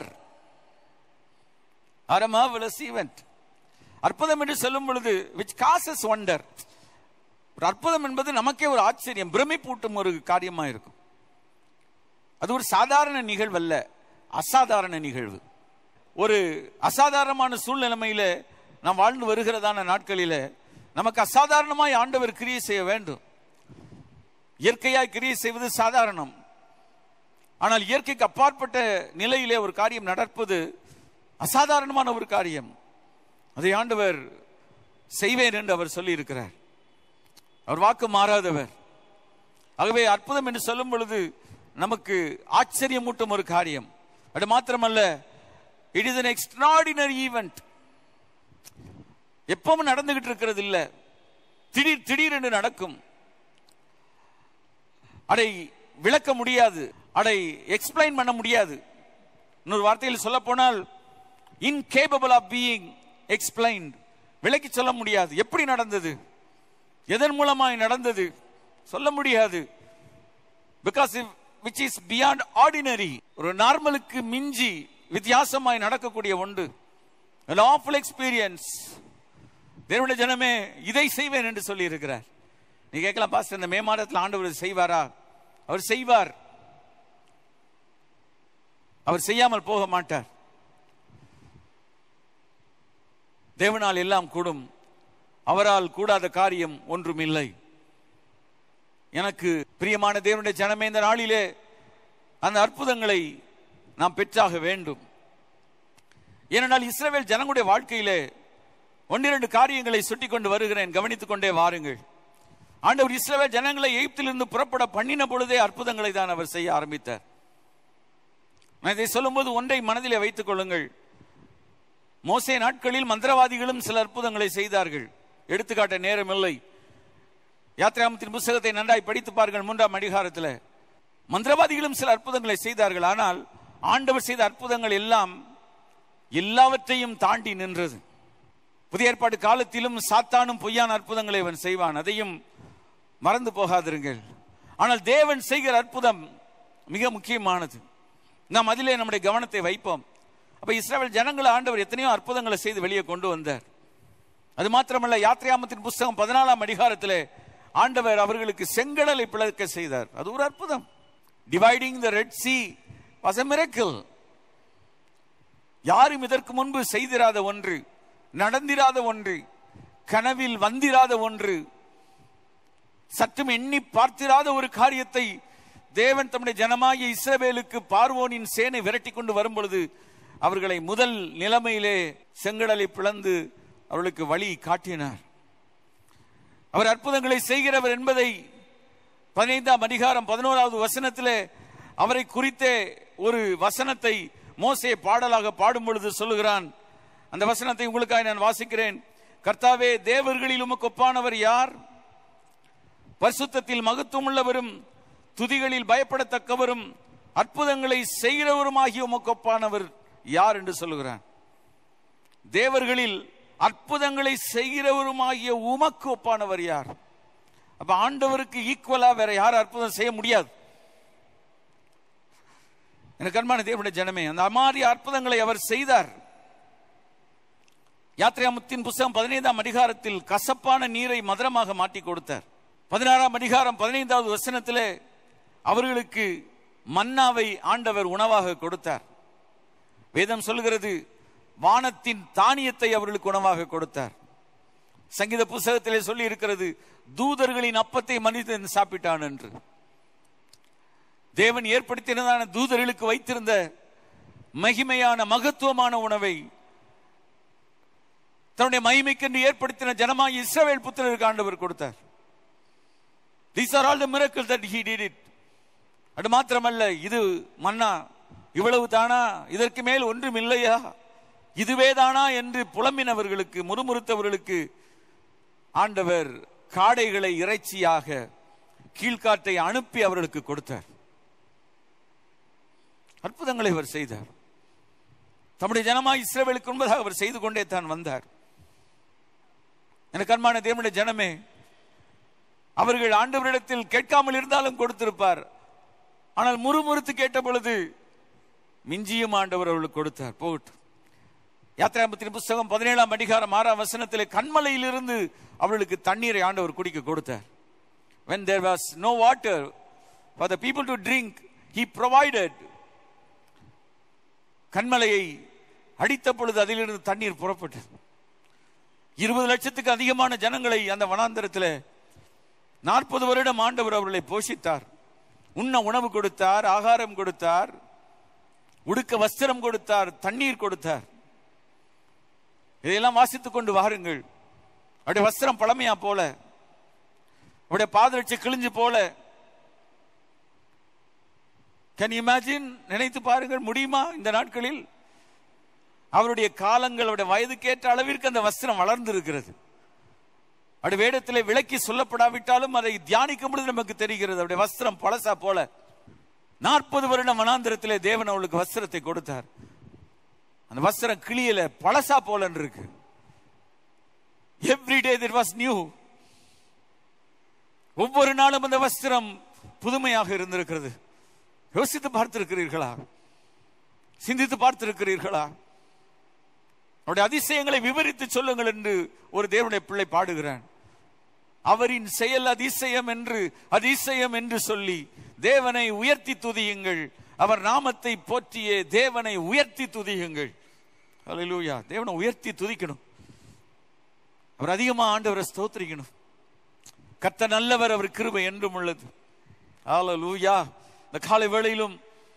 Or a marvelous event. அற்புதம் என்று சொல்லும் பொழுது which causes wonder. ஒரு அற்புதம் என்பது நமக்கே ஒரு ஆச்சரியம் பிரமிப்பூட்டும் ஒரு காரியமா இருக்கும் அது ஒரு சாதாரண நிகழ்வு அல்ல அசாதாரண நிகழ்வு ஒரு அசாதாரணமான சூழ்நிலைமையில நாம் வாழ்ந்து வருகிறதான நாட்களில நமக்கு அசாதாரணமாய் ஆண்டவர் கிரியை செய்ய வேண்டும் இயற்கையாய் கிரியை செய்வது சாதாரணம் ஆனால் இயற்கைக்கு அப்பாற்பட்ட நிலையிலே ஒரு காரியம் நடப்பது அசாதாரணமான ஒரு காரியம் அதை ஆண்டவர் செய்வேன் என்று அவர் சொல்லி இருக்கிறார் அவர் வாக்கு மாறாதவர் ஆகவே அற்புதம் என்று சொல்லும் பொழுது நமக்கு ஆச்சரியமூட்டும் ஒரு காரியம் அது மாத்திரமல்ல it is an extraordinary event எப்பவும் நடந்துகிட்டு இருக்கிறது இல்ல திடீர் திடீர் என்று நடக்கும் அதை விளக்க முடியாது அதை எக்ஸ்பிளைன் பண்ண முடியாது இன்னொரு வார்த்தையில் சொல்ல போனால் இன்கேபபிள் ஆஃப் பீயிங் எக்ஸ்பிளைன்ட் விளக்கி சொல்ல முடியாது எப்படி நடந்தது எதன் மூலமாய் நடந்தது சொல்ல முடியாது because which is beyond ordinary ஒரு நார்மலுக்கு மிஞ்சி வித்தியாசமாய் நடக்கக்கூடிய ஒன்று லாஃபுல் எக்ஸ்பீரியன்ஸ் தேவனுடைய ஜனமே இதை செய்வேன் என்று சொல்லி இருக்கிறார் நீ கேட்கலாம் பாஸ்டர் இந்த மே மாதத்தில் ஆண்டவர் செய்வாரா அவர் செய்வார் அவர் செய்யாமல் போக மாட்டார் தேவனால் எல்லாம் கூடும் அவரால் கூடாத காரியம் ஒன்றும் இல்லை எனக்கு பிரியமான தேவனுடைய ஜனமே இந்த நாளிலே அந்த அற்புதங்களை நாம் பெற்றாக வேண்டும் ஏனென்றால் இஸ்ரவேல் ஜனங்களுடைய வாழ்க்கையிலே ஒன்னிரண்டு காரியங்களை சுட்டி கொண்டு வருகிறேன் கவனித்துக் கொண்டே வாருங்கள் ஆண்டவர் இஸ்ரவேல் ஜனங்களை எகிப்திலிருந்து புறப்பட பண்ணின பொழுதே அற்புதங்களை தான் அவர் செய்ய ஆரம்பித்தார் நான் இதை சொல்லும்போது ஒன்றை மனதிலே வைத்துக் கொள்ளுங்கள் மோசே நாட்களில் மந்திரவாதிகளும் சில அற்புதங்களை செய்தார்கள் எடுத்துக்காட்ட நேரமில்லை யாத்திராமத்தின் புஸ்தகத்தை நன்றாய் படித்து பாருங்கள் மூன்றாம் அதிகாரத்தில் மந்திரவாதிகளும் சில அற்புதங்களை செய்தார்கள் ஆனால் ஆண்டவர் செய்த அற்புதங்கள் எல்லாம் எல்லாவற்றையும் தாண்டி நின்றது புதிய ஏற்பாடு காலத்திலும் சாத்தானும் பொய்யான அற்புதங்களை அவன் செய்வான் அதையும் மறந்து போகாதிருங்கள் ஆனால் தேவன் செய்கிற அற்புதம் மிக முக்கியமானது நாம் அதிலே நம்முடைய கவனத்தை வைப்போம் அப்ப இஸ்ரேல் ஜனங்களை ஆண்டவர் எத்தனையோ அற்புதங்களை செய்து வெளியே கொண்டு வந்தார் அது மாத்திரமல்ல யாத்திராமத்தின் புஸ்தகம் பதினாலாம் அதிகாரத்திலே ஆண்டவர் அவர்களுக்கு செங்கடலை பிளக்க செய்தார் அது ஒரு அற்புதம் dividing the red C was a miracle யாரும் இதற்கு முன்பு செய்திராத ஒன்று நடந்திராத ஒன்று கனவில் வந்திராத ஒன்று சற்றும் எண்ணி பார்த்திராத ஒரு காரியத்தை தேவன் தம்முடைய ஜனமாகிய இஸ்ரவேலுக்கு பார்வோனின் சேனை விரட்டி கொண்டு வரும் பொழுது அவர்களை முதல் நிலைமையிலே செங்கடலை பிளந்து அவர்களுக்கு வழி காட்டினார் அவர் அற்புதங்களை செய்கிறவர் என்பதை பதினைந்தாம் அதிகாரம் பதினோராவது வசனத்திலே அவரை குறித்தே ஒரு வசனத்தை மோசே பாடலாக பாடும் பொழுது சொல்லுகிறான் அந்த வசனத்தை உங்களுக்காக நான் வாசிக்கிறேன் கர்த்தாவே தேவர்களில் உமக்கு ஒப்பானவர் யார் பரிசுத்தத்தில் மகத்துவம் உள்ளவரும் துதிகளில் பயப்படத்தக்கவரும் அற்புதங்களை செய்கிறவருமாகிய உமக்கு ஒப்பானவர் யார் என்று சொல்லுகிறான் தேவர்களில் அற்புதங்களை செய்கிறவருமாகிய உமக்கு ஒப்பானவர் யார் அப்ப ஆண்டவருக்கு ஈக்குவலா வேற யாரும் அற்புதம் செய்ய முடியாது எனக்கு அன்பான தேவனுடைய ஜனமே அந்த மாதிரி அற்புதங்களை அவர் செய்தார் யாத்திராமுத்தின் புஸ்தகம் பதினைந்தாம் அதிகாரத்தில் கசப்பான நீரை மதுரமாக மாற்றி கொடுத்தார் பதினாறாம் அதிகாரம் பதினைந்தாவது வசனத்திலே அவர்களுக்கு மன்னாவை ஆண்டவர் உணவாக கொடுத்தார் வேதம் சொல்கிறது வானத்தின் தானியத்தை அவர்களுக்கு உணவாக கொடுத்தார் சங்கீத புஸ்தகத்திலே சொல்லி இருக்கிறது தூதர்களின் அப்பத்தை மனிதன் சாப்பிட்டான் என்று தேவன் ஏற்படுத்தினதான தூதர்களுக்கு வைத்திருந்த மகிமையான மகத்துவமான உணவை தன்னுடைய மகிமைக்கென்று ஏற்படுத்தின ஜனமாய் இஸ்ரவேல் புத்திரருக்கு ஆண்டவர் கொடுத்தார் these are all the miracle that he did it அது மாத்திரமல்ல இது மன்னா இவ்வளவு தானா இதற்கு மேல் ஒன்றும் இல்லையா இதுவே தானா என்று புலம்பினவர்களுக்கு முறுமுறுத்தவர்களுக்கு ஆண்டவர் காடைகளை இறைச்சியாக கீழ்காட்டை அனுப்பி அவர்களுக்கு கொடுத்தார் அற்புதங்களை அவர் செய்தார் தம்முடைய ஜனமாய் இஸ்ரவேலுக்கு முன்பதாக அவர் செய்து கொண்டே தான் வந்தார் எனக்கு அன்பான தேவனுடைய ஜனமே அவர்கள் ஆண்டவரிடத்தில் கேட்காமல் இருந்தாலும் கொடுத்திருப்பார் ஆனால் முறுமுறுத்து கேட்ட பொழுது மிஞ்சியும் ஆண்டவர் அவர்களுக்கு கொடுத்தார் போகட்டும் யாத்திராம்பத்தின் புஸ்தகம் பதினேழாம் அதிகாரம் ஆறாம் வசனத்திலே கண்மலையிலிருந்து அவர்களுக்கு தண்ணீரை ஆண்டவர் குடிக்க கொடுத்தார் when there was no water for the people to drink he provided கண்மலையை அடித்த பொழுது அதிலிருந்து தண்ணீர் புறப்பட்டது இருபது லட்சத்துக்கு அதிகமான ஜனங்களை அந்த வனாந்தரத்தில் நாற்பது வருடம் ஆண்டவர் அவர்களை போஷித்தார் உண்ண உணவு கொடுத்தார் ஆகாரம் கொடுத்தார் உடுக்க வஸ்திரம் கொடுத்தார் தண்ணீர் கொடுத்தார் இதையெல்லாம் வாசித்துக் கொண்டு வாருங்கள் அவருடைய வஸ்திரம் பழமையா போல அவருடைய பாதரட்சி கிழிஞ்சு போல கேன் இமேஜின் நினைத்து பாருங்கள் முடியுமா இந்த நாட்களில் அவருடைய காலங்கள் அவருடைய வயதுக்கேற்ற அளவிற்கு அந்த வஸ்திரம் வளர்ந்து இருக்கிறது அப்படி வேடத்திலே விளக்கி சொல்லப்படாவிட்டாலும் அதை தியானிக்கும் பொழுது நமக்கு தெரிகிறது அவருடைய வஸ்திரம் பழசா போல நாற்பது வருடம் வனாந்திரத்திலே தேவன் அவளுக்கு வஸ்திரத்தை கொடுத்தார் அந்த வஸ்திரம் கிளியல பழசா போலன்னு இருக்கு எவ்ரி டே திட் வாஸ் நியூ ஒவ்வொரு நாளும் அந்த வஸ்திரம் புதுமையாக இருந்திருக்கிறது யோசித்து பார்த்திருக்கிறீர்களா சிந்தித்து பார்த்திருக்கிறீர்களா அவருடைய அதிசயங்களை விவரித்து சொல்லுங்கள் என்று ஒரு தேவனுடைய பிள்ளை பாடுகிறான் அவரின் செயல் அதிசயம் என்று அதிசயம் என்று சொல்லி தேவனை உயர்த்தி துதியுங்கள் அவர் நாமத்தை போற்றிய தேவனை உயர்த்தி துதியுங்கள் அல்லேலூயா தேவனை உயர்த்தி துதிக்கணும் அவர் அதிகமா ஆண்டவரை ஸ்தோத்திரிக்கணும் கர்த்த நல்லவர் அவர் கிருபை என்றும் உள்ளது அல்லேலூயா இந்த காலை வேளையிலும்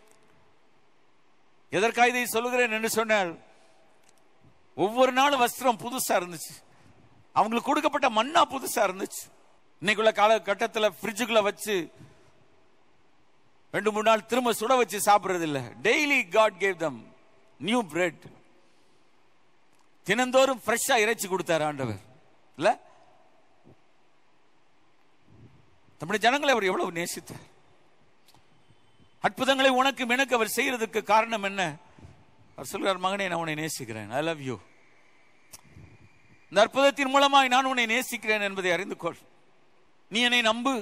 எதற்காக இதை சொல்லுகிறேன் என்று சொன்னால் ஒவ்வொரு நாளும் வஸ்திரம் புதுசா இருந்துச்சு அவங்களுக்கு கொடுக்கப்பட்ட மண்ணா புதுசா இருந்துச்சு இன்னைக்குள்ள காலகட்டத்தில் ஃப்ரிட்ஜுக்குள்ள வச்சு ரெண்டு மூணு நாள் திரும்ப சுட வச்சு சாப்பிடுறது இல்ல டெய்லி காட் கேவ் தம் நியூ பிரெட் தினந்தோறும் ஃப்ரெஷ்ஷா இறைச்சி கொடுத்தார் ஆண்டவர் இல்ல நம்முடைய ஜனங்களை அவர் எவ்வளவு நேசித்தார் அற்புதங்களை உனக்கு எனக்கு அவர் செய்யறதுக்கு காரணம் என்ன அவர் சொல்கிறார் மகனே நான் உன்னை நேசிக்கிறேன் ஐ லவ் யூ இந்த அற்புதத்தின் மூலமாய் நான் உன்னை நேசிக்கிறேன் என்பதை அறிந்து கொள் நீ என்னை நம்பு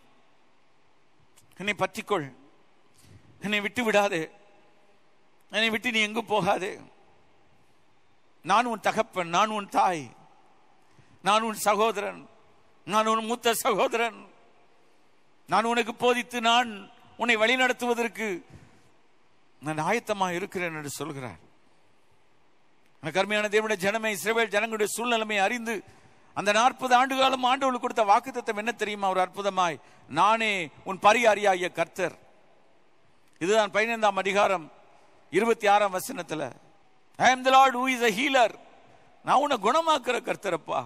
என்னை பற்றிக்கொள் என்னை விட்டு விடாதே என்னை விட்டு நீ எங்கும் போகாதே நான் உன் தகப்பன் நான் உன் தாய் நான் உன் சகோதரன் நான் உன் மூத்த சகோதரன் நான் உனக்கு போதித்து நான் உன்னை வழிநடத்துவதற்கு நான் ஆயத்தமாக இருக்கிறேன் என்று சொல்கிறார் எனக்கு அருமையான தேவனுடைய ஜனமே இஸ்ரவேல் ஜனங்களுடைய சூழ்நிலைமை அறிந்து அந்த நாற்பது ஆண்டு காலம் ஆண்டவர்களுக்கு கொடுத்த வாக்குத்தத்தம் என்ன தெரியுமா ஒரு அற்புதமாய் நானே உன் பரிகாரியாகிய கர்த்தர் இதுதான் பதினைந்தாம் அதிகாரம் இருபத்தி ஆறாம் வசனத்துல I am the Lord who is a healer நான் உன்னை குணமாக்குற கர்த்தரப்பா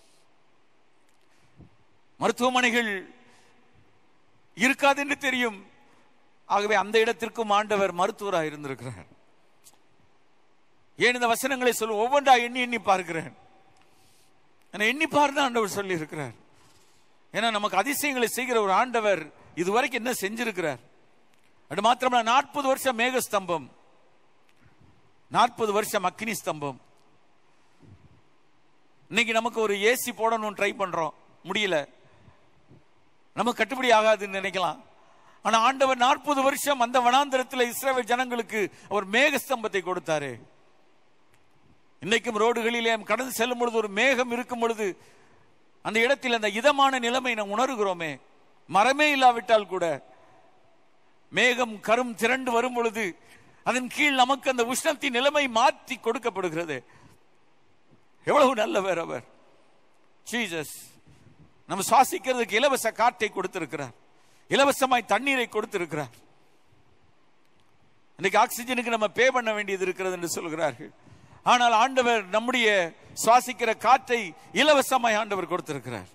மருத்துவமனைகள் இருக்காது என்று தெரியும் ஆகவே அந்த இடத்திற்கும் ஆண்டவர் மருத்துவராக இருந்திருக்கிறார் ஏன் இந்த வசனங்களை சொல்ல ஒவ்வொன்றா எண்ணி எண்ணி பார்க்கிறேன் என்னை எண்ணி பார்த்து ஆண்டவர் சொல்லி இருக்கிறார் ஏன்னா நமக்கு அதிசயங்களை செய்கிற ஒரு ஆண்டவர் இதுவரைக்கும் என்ன செஞ்சிருக்கிறார் அது மாத்திரமல்ல நாற்பது வருஷம் மேக ஸ்தம்பம் நாற்பது வருஷம் அக்னி ஸ்தம்பம் இன்னைக்கு நமக்கு ஒரு ஏசி போடணும்னு ட்ரை பண்றோம் முடியல நமக்கு கட்டுப்படி ஆகாதுன்னு நினைக்கலாம் ஆனா ஆண்டவர் நாற்பது வருஷம் அந்த வனாந்திரத்தில் இஸ்ரேல் ஜனங்களுக்கு அவர் மேகஸ்தம்பத்தை கொடுத்தாரு இன்னைக்கும் ரோடுகளிலே கடந்து செல்லும் பொழுது ஒரு மேகம் இருக்கும் பொழுது அந்த இடத்தில் அந்த இதமான நிலைமை நாம் உணர்கிறோமே மரமே இல்லாவிட்டால் கூட மேகம் கரும் திரண்டு வரும் பொழுது அதன் கீழ் நமக்கு அந்த உஷ்ணத்தின் நிலைமை மாற்றி கொடுக்கப்படுகிறது எவ்வளவு நல்லவர் அவர் ஜீசஸ் நம்ம சுவாசிக்கிறதுக்கு இலவச காற்றை கொடுத்திருக்கிறார் இலவசமாய் தண்ணீரை கொடுத்திருக்கிறார் இன்னைக்கு ஆக்சிஜனுக்கு நம்ம பே பண்ண வேண்டியது இருக்கிறது என்று சொல்கிறார்கள் ஆனால் ஆண்டவர் நம்முடைய சுவாசிக்கிற காற்றை இலவசமாய் ஆண்டவர் கொடுத்திருக்கிறார்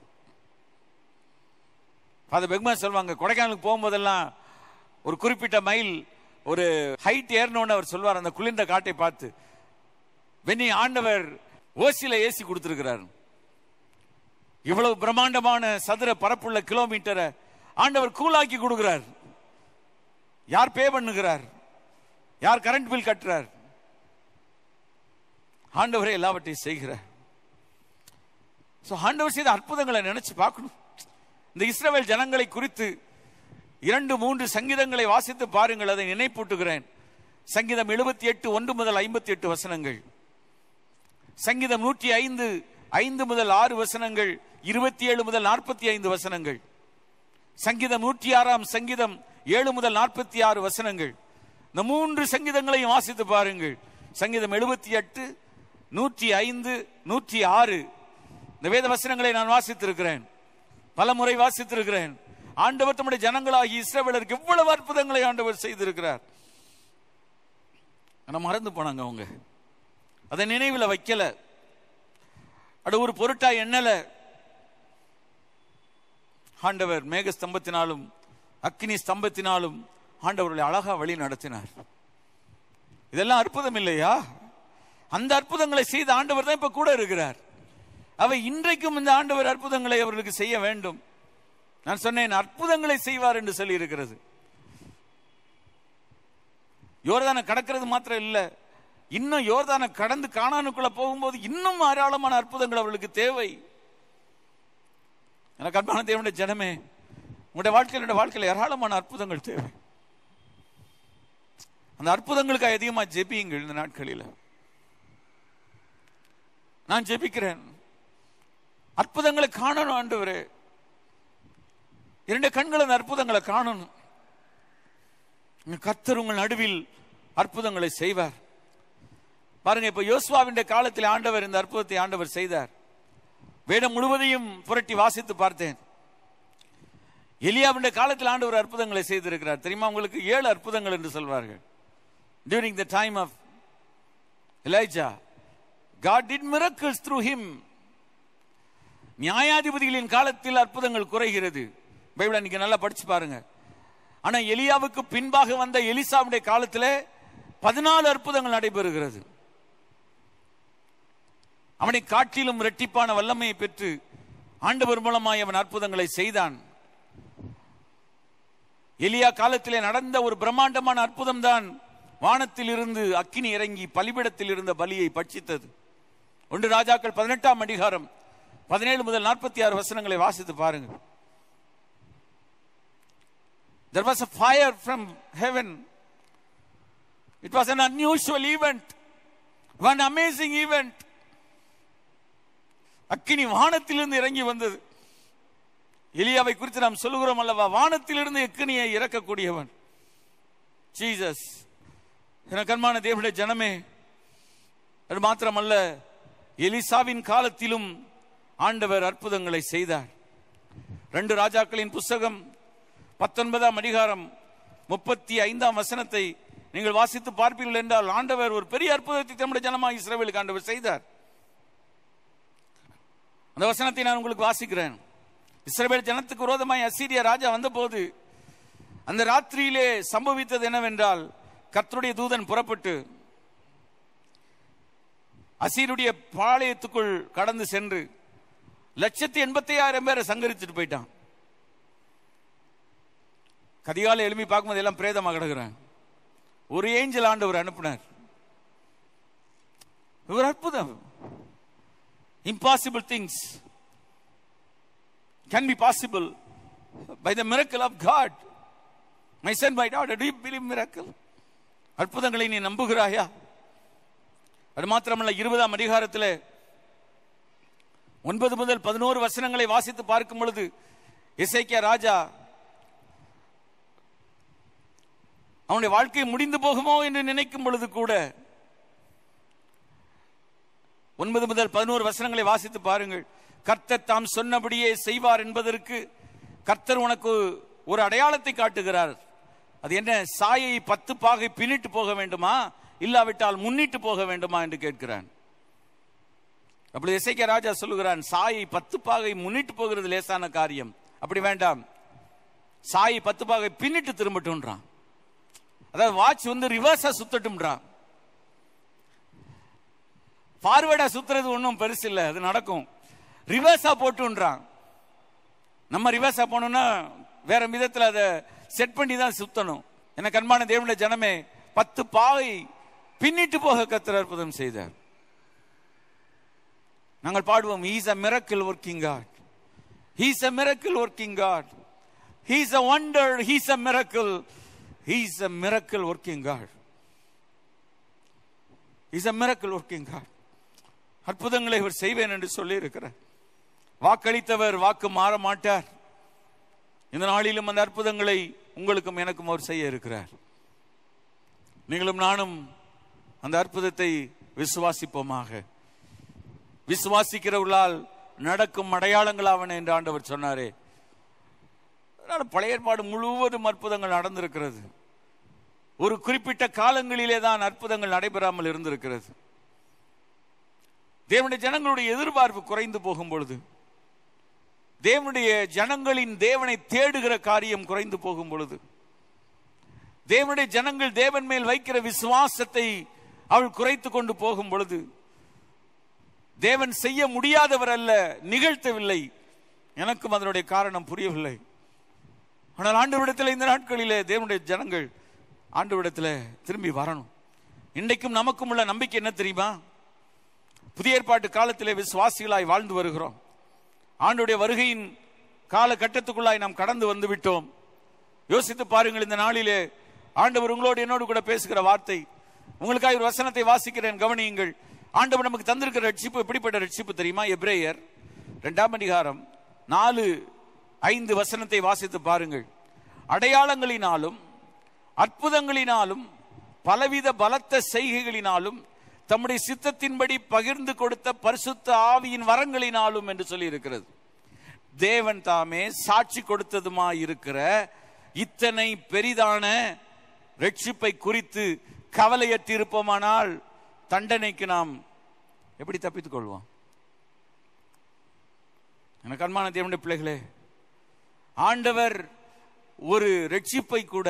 அது பெக்மா சொல்லுவாங்க கொடைக்கானலுக்கு போகும்போதெல்லாம் ஒரு குறிப்பிட்ட மைல் ஒரு ஹைட் ஏறணும்னு அவர் சொல்வார் அந்த குளிர்ந்த காட்டை பார்த்து வெண்ணி ஆண்டவர் ஓசில ஏசி கொடுத்திருக்கிறார் இவ்வளவு பிரம்மாண்டமான சதுர பரப்புள்ள கிலோமீட்டரை ஆண்டவர் கூலாக்கி கொடுக்கிறார் யார் பே பண்ணுகிறார் யார் கரண்ட் பில் கட்டுறார் ஆண்டவரே எல்லாவற்றையும் செய்கிறார் So, ஆண்டவர் செய்த அற்புதங்களை நினைச்சு பார்க்கணும் இந்த இஸ்ரவேல் ஜனங்களை குறித்து இரண்டு மூன்று சங்கீதங்களை வாசித்து பாருங்கள் அதை நினைப்பூட்டுகிறேன் சங்கீதம் எழுபத்தி எட்டு ஒன்று முதல் ஐம்பத்தி எட்டு வசனங்கள் சங்கீதம் நூற்றி ஐந்து ஐந்து முதல் ஆறு வசனங்கள் இருபத்தி ஏழு முதல் நாற்பத்தி ஐந்து வசனங்கள் சங்கீதம் நூற்றி ஆறாம் சங்கீதம் ஏழு முதல் நாற்பத்தி ஆறு வசனங்கள் இந்த மூன்று சங்கீதங்களையும் வாசித்து பாருங்கள் சங்கீதம் எழுபத்தி எட்டு நூற்றி ஐந்து நூற்றி ஆறு இந்த வேத வசனங்களை நான் வாசித்திருக்கிறேன் பல முறை வாசித்திருக்கிறேன் ஆண்டவர் தம்முடைய ஜனங்களாகி இஸ்ரவேலருக்கு எவ்வளவு அற்புதங்களை ஆண்டவர் செய்திருக்கிறார் ஆனா மறந்து போனாங்க அவங்க அதை நினைவில் வைக்கல அட ஒரு பொருட்டா எண்ணல ஆண்டவர் மேக ஸ்தம்பத்தினாலும் அக்னி ஸ்தம்பத்தினாலும் ஆண்டவர்களை அழகா வழி நடத்தினார் இதெல்லாம் அற்புதம் இல்லையா அந்த அற்புதங்களை செய்த ஆண்டவர் தான் இப்ப கூட இருக்கிறார் அவை இன்றைக்கும் இந்த ஆண்டவர் அற்புதங்களை அவர்களுக்கு செய்ய வேண்டும் நான் சொன்னேன் அற்புதங்களை செய்வார் என்று சொல்லி இருக்கிறது யோர்தானை கடக்கிறது மாத்திரம் இல்ல இன்னும் யோர்தானை கடந்து காணானுக்குள்ள போகும்போது இன்னும் ஏராளமான அற்புதங்கள் அவர்களுக்கு தேவை எனக்கு அன்பான தேவனுடைய ஜனமே உங்களுடைய வாழ்க்கையில் என்னுடைய வாழ்க்கையில் ஏராளமான அற்புதங்கள் தேவை அந்த அற்புதங்களுக்கு அதிகமா ஜெபியுங்கள் இந்த நாட்களில் நான் ஜெபிக்கிறேன் அற்புதங்களை காணணும் ஆண்டவரே இரண்டு கண்கள் அந்த அற்புதங்களை காணணும் கர்த்தர் உங்கள் நடுவில் அற்புதங்களை செய்வார் பாருங்க இப்ப யோசுவாவின் காலத்தில் ஆண்டவர் இந்த அற்புதத்தை ஆண்டவர் செய்தார் வேடம் முழுவதையும் புரட்டி வாசித்து பார்த்தேன் எலியாவுடைய காலத்தில் ஆண்டவர் அற்புதங்களை செய்திருக்கிறார் தெரியுமா உங்களுக்கு ஏழு அற்புதங்கள் என்று சொல்வார்கள் during the time of Elijah God did miracles through him நியாயாதிபதிகளின் காலத்தில் அற்புதங்கள் குறைகிறது பைபிளை நீங்க நல்லா படிச்சு பாருங்க ஆனா எலியாவுக்கு பின்பாக வந்த எலிசாவுடைய காலத்திலே பதினாலு அற்புதங்கள் நடைபெறுகிறது அவனை காட்டிலும் இரட்டிப்பான வல்லமையை பெற்று ஆண்டவர் மூலமாய் அவன் அற்புதங்களை செய்தான் எலியா காலத்திலே நடந்த ஒரு பிரம்மாண்டமான அற்புதம் தான் வானத்தில் இருந்து அக்கினி இறங்கி பலிபிடத்தில் இருந்த பலியை பட்சித்தது ஒன்று ராஜாக்கள் பதினெட்டாம் அதிகாரம் பதினேழு முதல் நாற்பத்தி ஆறு வசனங்களை வாசித்து பாருங்க There was a fire from heaven. It was an unusual event, one amazing event. அக்கினி வானத்திலிருந்து இறங்கி வந்தது எலியாவை குறித்து நாம் சொல்லுகிறோம் அல்லவா வானத்திலிருந்து அக்கினியை இறக்கக்கூடியவன் ஜீசஸ் எனக்கு அன்பான தேவனுடைய ஜனமே அது மாத்திரமல்ல எலிசாவின் காலத்திலும் ஆண்டவர் அற்புதங்களை செய்தார் ரெண்டு ராஜாக்களின் புஸ்தகம் பத்தொன்பதாம் அதிகாரம் முப்பத்தி ஐந்தாம் வசனத்தை நீங்கள் வாசித்து பார்ப்பீர்கள் என்றால் ஆண்டவர் ஒரு பெரிய அற்புதத்தை தம்முடைய ஜனமாக இஸ்ரவேலுக்கு ஆண்டவர் செய்தார் அந்த வசனத்தை நான் உங்களுக்கு வாசிக்கிறேன் இஸ்ரவேல் ஜனத்துக்கு விரோதமாய் அசீரிய ராஜா வந்தபோது அந்த ராத்திரியிலே சம்பவித்தது என்னவென்றால் கர்த்தருடைய தூதன் புறப்பட்டு அசீருடைய பாளையத்துக்குள் கடந்து சென்று லட்சத்தி எண்பத்தி ஆயிரம் பேரை சங்கரிச்சுட்டு போயிட்டான் கதிகாலை எழுப்பி பார்க்கும்போது எல்லாம் பிரேதமாக கிடக்குறேன் ஒரு ஏஞ்சல் ஆண்டவர் அனுப்பினார் ஒரு அற்புதம் impossible things can be possible by the miracle of God. My son, my daughter, do you believe miracle? அற்புதங்களை நீ நம்புகிறாயா அது மாத்திரமல்ல இருபதாம் அதிகாரத்தில் ஒன்பது முதல் பதினோரு வசனங்களை வாசித்து பார்க்கும் பொழுது இசைக்கிய ராஜா அவனுடைய வாழ்க்கை முடிந்து போகுமோ என்று நினைக்கும் பொழுது கூட ஒன்பது முதல் பதினோரு வசனங்களை வாசித்து பாருங்கள் கர்த்தர் தாம் சொன்னபடியே செய்வார் என்பதற்கு கர்த்தர் உனக்கு ஒரு அடையாளத்தை காட்டுகிறார் அது என்ன சாயை பத்து பாகை பின்னிட்டு போக வேண்டுமா இல்லாவிட்டால் முன்னிட்டு போக வேண்டுமா என்று கேட்கிறான் அப்படி இசைக்க ராஜா சொல்லுகிறான் சாயை பத்து பாகை முன்னிட்டு போகிறது லேசான காரியம் அப்படி வேண்டாம் சாயை பத்து பாகை பின்னிட்டு திரும்பட்டும்ன்றான் அதாவது வாட்ச் வந்து ரிவர்ஸா சுத்தட்டும்ன்றான் ஃபார்வேர்டா சுத்துறது ஒன்றும் பெருசு இல்லை அது நடக்கும் ரிவர்ஸா போட்டுன்றான் நம்ம ரிவர்ஸா போனோம்னா வேற விதத்தில் அதை செட் பண்ணி தான் சுத்தணும் எனக்கு அன்பான தேவனுடைய ஜனமே பத்து பாவை பின்னிட்டு போக கத்திர அற்புதம் செய்தார் நாங்கள் பாடுவோம் he's a miracle working God he's a miracle working God he's a wonder he's a miracle he's a miracle working God is a miracle working God அற்புதங்களை இவர் செய்வேன் என்று சொல்லி இருக்கிறார் வாக்களித்தவர் வாக்கு மாற மாட்டார் இந்த நாளிலும் அந்த அற்புதங்களை உங்களுக்கும் எனக்கும் அவர் செய்ய இருக்கிறார் நீங்களும் நானும் அந்த அற்புதத்தை விசுவாசிப்போமாக விசுவாசிக்கிறவர்களால் நடக்கும் அடையாளங்களாவன என்று ஆண்டவர் சொன்னாரே அதனால பழைய ஏற்பாடு முழுவதும் அற்புதங்கள் நடந்திருக்கிறது ஒரு குறிப்பிட்ட காலங்களிலே தான் அற்புதங்கள் நடைபெறாமல் இருந்திருக்கிறது தேவனுடைய ஜனங்களுடைய எதிர்பார்ப்பு குறைந்து போகும் பொழுது தேவனுடைய ஜனங்களின் தேவனை தேடுகிற காரியம் குறைந்து போகும் பொழுது தேவனுடைய ஜனங்கள் தேவன் மேல் வைக்கிற விசுவாசத்தை அவள் குறைத்து கொண்டு போகும் பொழுது தேவன் செய்ய முடியாதவர் அல்ல நிகழ்த்தவில்லை எனக்கும் அதனுடைய காரணம் புரியவில்லை ஆனால் ஆண்டவரிடத்தில் இந்த நாட்களிலே தேவனுடைய ஜனங்கள் ஆண்டவரிடத்தில் திரும்பி வரணும் இன்றைக்கும் நமக்கும் உள்ள நம்பிக்கை என்ன தெரியுமா புதிய ஏற்பாட்டு காலத்திலே விசுவாசிகளாய் வாழ்ந்து வருகிறோம் ஆண்டுடைய வருகையின் காலகட்டத்துக்குள்ளாய் நாம் கடந்து வந்து விட்டோம் யோசித்து பாருங்கள் இந்த நாளிலே ஆண்டவர் உங்களோடு என்னோடு கூட பேசுகிற வார்த்தை உங்களுக்காக ஒரு வசனத்தை வாசிக்கிறேன் கவனியுங்கள் ஆண்டவர் நமக்கு தந்திருக்கிற ரட்சிப்பு எப்படிப்பட்ட ரட்சிப்பு தெரியுமா எப்ரேயர் இரண்டாம் அதிகாரம் நாலு ஐந்து வசனத்தை வாசித்து பாருங்கள் அடையாளங்களினாலும் அற்புதங்களினாலும் பலவித பலத்த செய்கைகளினாலும் தம்முடைய சித்தத்தின்படி பகிர்ந்து கொடுத்த பரிசுத்த ஆவியின் வரங்களினாலும் என்று சொல்லி இருக்கிறது தேவன் தாமே சாட்சி கொடுத்ததுமா இருக்கிற இத்தனை பெரிதான ரட்சிப்பை குறித்து கவலையற்று இருப்போமானால் தண்டனைக்கு நாம் எப்படி தப்பித்துக் கொள்வோம் எனக்கு அன்பான தேவனுடைய பிள்ளைகளே ஆண்டவர் ஒரு ரட்சிப்பை கூட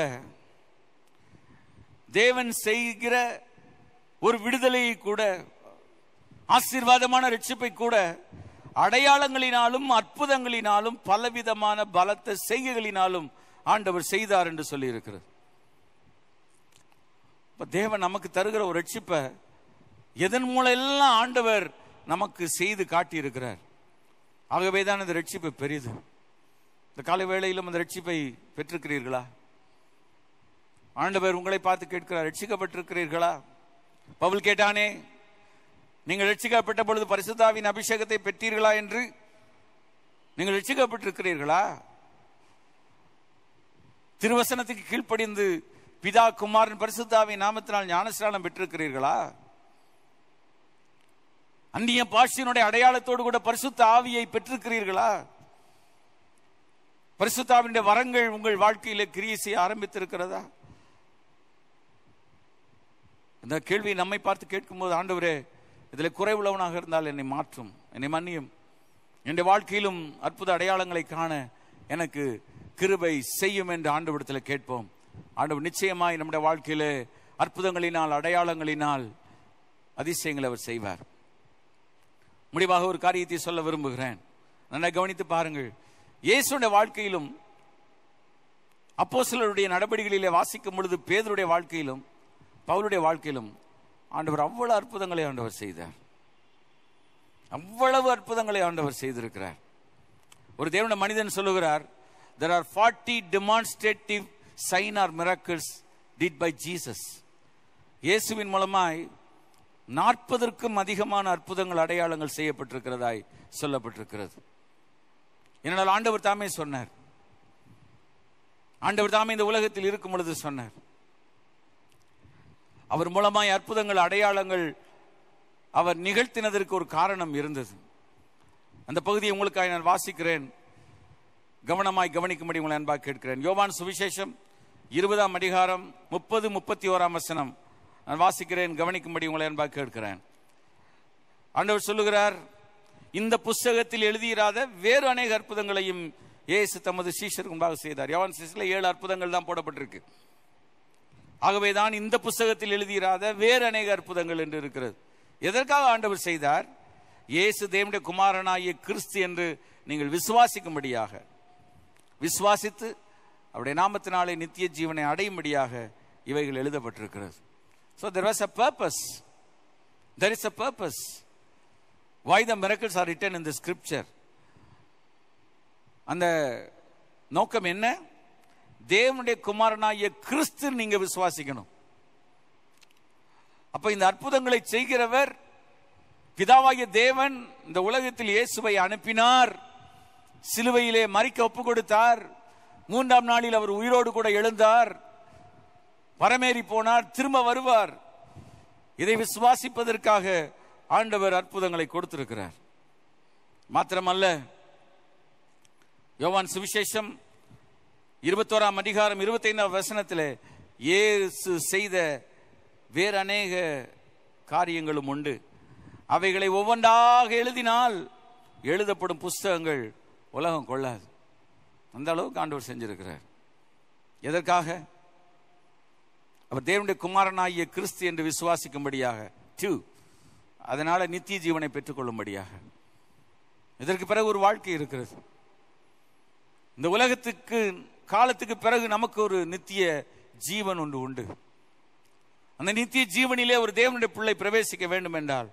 தேவன் செய்கிற ஒரு விடுதலையை கூட ஆசீர்வாதமான ரட்சிப்பை கூட அடையாளங்களினாலும் அற்புதங்களினாலும் பலவிதமான பலத்த செய்கைகளினாலும் ஆண்டவர் செய்தார் என்று சொல்லி இருக்கிறது இப்ப தேவன் நமக்கு தருகிற ஒரு ரட்சிப்பை எதன் மூலம் எல்லாம் ஆண்டவர் நமக்கு செய்து காட்டி இருக்கிறார் ஆகவே தான் இந்த ரட்சிப்பு பெரியது இந்த காலை வேளையிலும் அந்த ரட்சிப்பை பெற்றிருக்கிறீர்களா ஆண்டவர் உங்களை பார்த்து கேட்கிறார் ரட்சிக்கப்பட்டிருக்கிறீர்களா பவுல் கேட்டானே நீங்கள் ரட்சிக்கப்பட்ட பொழுது பரிசுத்தாவின் அபிஷேகத்தை பெற்றீர்களா என்று நீங்கள் ரட்சிக்கப்பட்டிருக்கிறீர்களா திருவசனத்துக்கு கீழ்ப்படிந்து பிதா குமாரன் பரிசுத்தாவின் நாமத்தினால் ஞானஸ்நானம் பெற்றிருக்கிறீர்களா அந்நிய பாஷியனுடைய அடையாளத்தோடு கூட பரிசுத்த ஆவியை பெற்றிருக்கிறீர்களா பரிசுத்தாவினுடைய வரங்கள் உங்கள் வாழ்க்கையில கிரியை செய்ய ஆரம்பித்திருக்கிறதா இந்த கேள்வி நம்மை பார்த்து கேட்கும்போது ஆண்டவரே இதில் குறைவுள்ளவனாக இருந்தால் என்னை மாற்றும் என்னை மன்னியும் என்னுடைய வாழ்க்கையிலும் அற்புத அடையாளங்களை காண எனக்கு கிருபை செய்யும் என்று ஆண்டவரிடத்தில் கேட்போம் ஆண்டவர் நிச்சயமாய் நம்முடைய வாழ்க்கையிலே அற்புதங்களினால் அடையாளங்களினால் அதிசயங்களை அவர் செய்வார் முடிவாக ஒரு காரியத்தை சொல்ல விரும்புகிறேன் நல்லா கவனித்து பாருங்கள் இயேசுடைய வாழ்க்கையிலும் அப்போஸ்தலருடைய நடவடிக்கைகளிலே வாசிக்கும் பொழுது பேதருடைய வாழ்க்கையிலும் பவுலுடைய வாழ்க்கையிலும் ஆண்டவர் அவ்வளவு அற்புதங்களை ஆண்டவர் செய்தார் அவ்வளவு அற்புதங்களை ஆண்டவர் செய்திருக்கிறார் ஒரு தேவன மனிதன் சொல்லுகிறார் there are 40 demonstrative sign or miracles did by Jesus இயேசுவின் மூலமாய் நாற்பதற்கும் அதிகமான அற்புதங்கள் அடையாளங்கள் செய்யப்பட்டிருக்கிறதாய் சொல்லப்பட்டிருக்கிறது என்னால் ஆண்டவர் தாமே சொன்னார் ஆண்டவர் தாமே இந்த உலகத்தில் இருக்கும் பொழுது சொன்னார் அவர் மூலமாய் அற்புதங்கள் அடையாளங்கள் அவர் நிகழ்த்தினதற்கு ஒரு காரணம் இருந்தது அந்த பகுதியை உங்களுக்காக நான் வாசிக்கிறேன் கவனமாய் கவனிக்கும்படி உங்களை அன்பாக கேட்கிறேன் யோவான் சுவிசேஷம் இருபதாம் அதிகாரம் முப்பது முப்பத்தி ஓராம் வசனம் நான் வாசிக்கிறேன் கவனிக்கும்படி உங்களை அன்பாக கேட்கிறேன் ஆண்டவர் சொல்லுகிறார் இந்த புஸ்தகத்தில் எழுதியிராத வேறு அநேக அற்புதங்களையும் இயேசு தமது சீஷருக்கு முன்பாக செய்தார் யோவான் சீஷர்ல ஏழு அற்புதங்கள் தான் போடப்பட்டிருக்கு ஆகவே தான் இந்த புஸ்தகத்தில் எழுதியிராத வேறு அநேக அற்புதங்கள் என்று இருக்கிறது எதற்காக ஆண்டவர் செய்தார் இயேசு தேவனுடைய குமாரனாகிய கிறிஸ்து என்று நீங்கள் விசுவாசிக்கும்படியாக விசுவாசித்து அவருடைய நாமத்தினாலே நித்திய ஜீவனை அடையும்படியாக இவைகள் எழுதப்பட்டிருக்கிறது so there was a purpose there is a purpose why the miracles are written in the scripture அந்த நோக்கம் என்ன தேவனுடைய குமாரனாகிய கிறிஸ்து நீங்க விசுவாசிக்கணும் அப்ப இந்த அற்புதங்களை செய்கிறவர் பிதாவாகிய தேவன் இந்த உலகத்தில் இயேசுவை அனுப்பினார் சிலுவையிலே மறிக்க ஒப்பு கொடுத்தார் மூன்றாம் நாளில் அவர் உயிரோடு கூட எழுந்தார் பரமேறி போனார் திரும்ப வருவார் இதை விசுவாசிப்பதற்காக ஆண்டவர் அற்புதங்களை கொடுத்திருக்கிறார் மாத்திரமல்ல யோவான் சுவிசேஷம் இருபத்தோராம் அதிகாரம் இருபத்தைந்தாம் வசனத்தில் இயேசு செய்த வேறு அநேக காரியங்களும் உண்டு அவைகளை ஒவ்வொன்றாக எழுதினால் எழுதப்படும் புஸ்தகங்கள் உலகம் கொள்ளாது அந்த அளவுக்கு ஆண்டவர் செஞ்சிருக்கிறார் எதற்காக அவர் தேவனுடைய குமாரனாகிய கிறிஸ்து என்று விசுவாசிக்கும்படியாக டூ அதனால நித்திய ஜீவனை பெற்றுக்கொள்ளும்படியாக இதற்கு பிறகு ஒரு வாழ்க்கை இருக்கிறது இந்த உலகத்துக்கு காலத்துக்கு பிறகு நமக்கு ஒரு நித்திய ஜீவன் ஒன்று உண்டு அந்த நித்திய ஜீவனிலே ஒரு தேவனுடைய பிள்ளை பிரவேசிக்க வேண்டும் என்றால்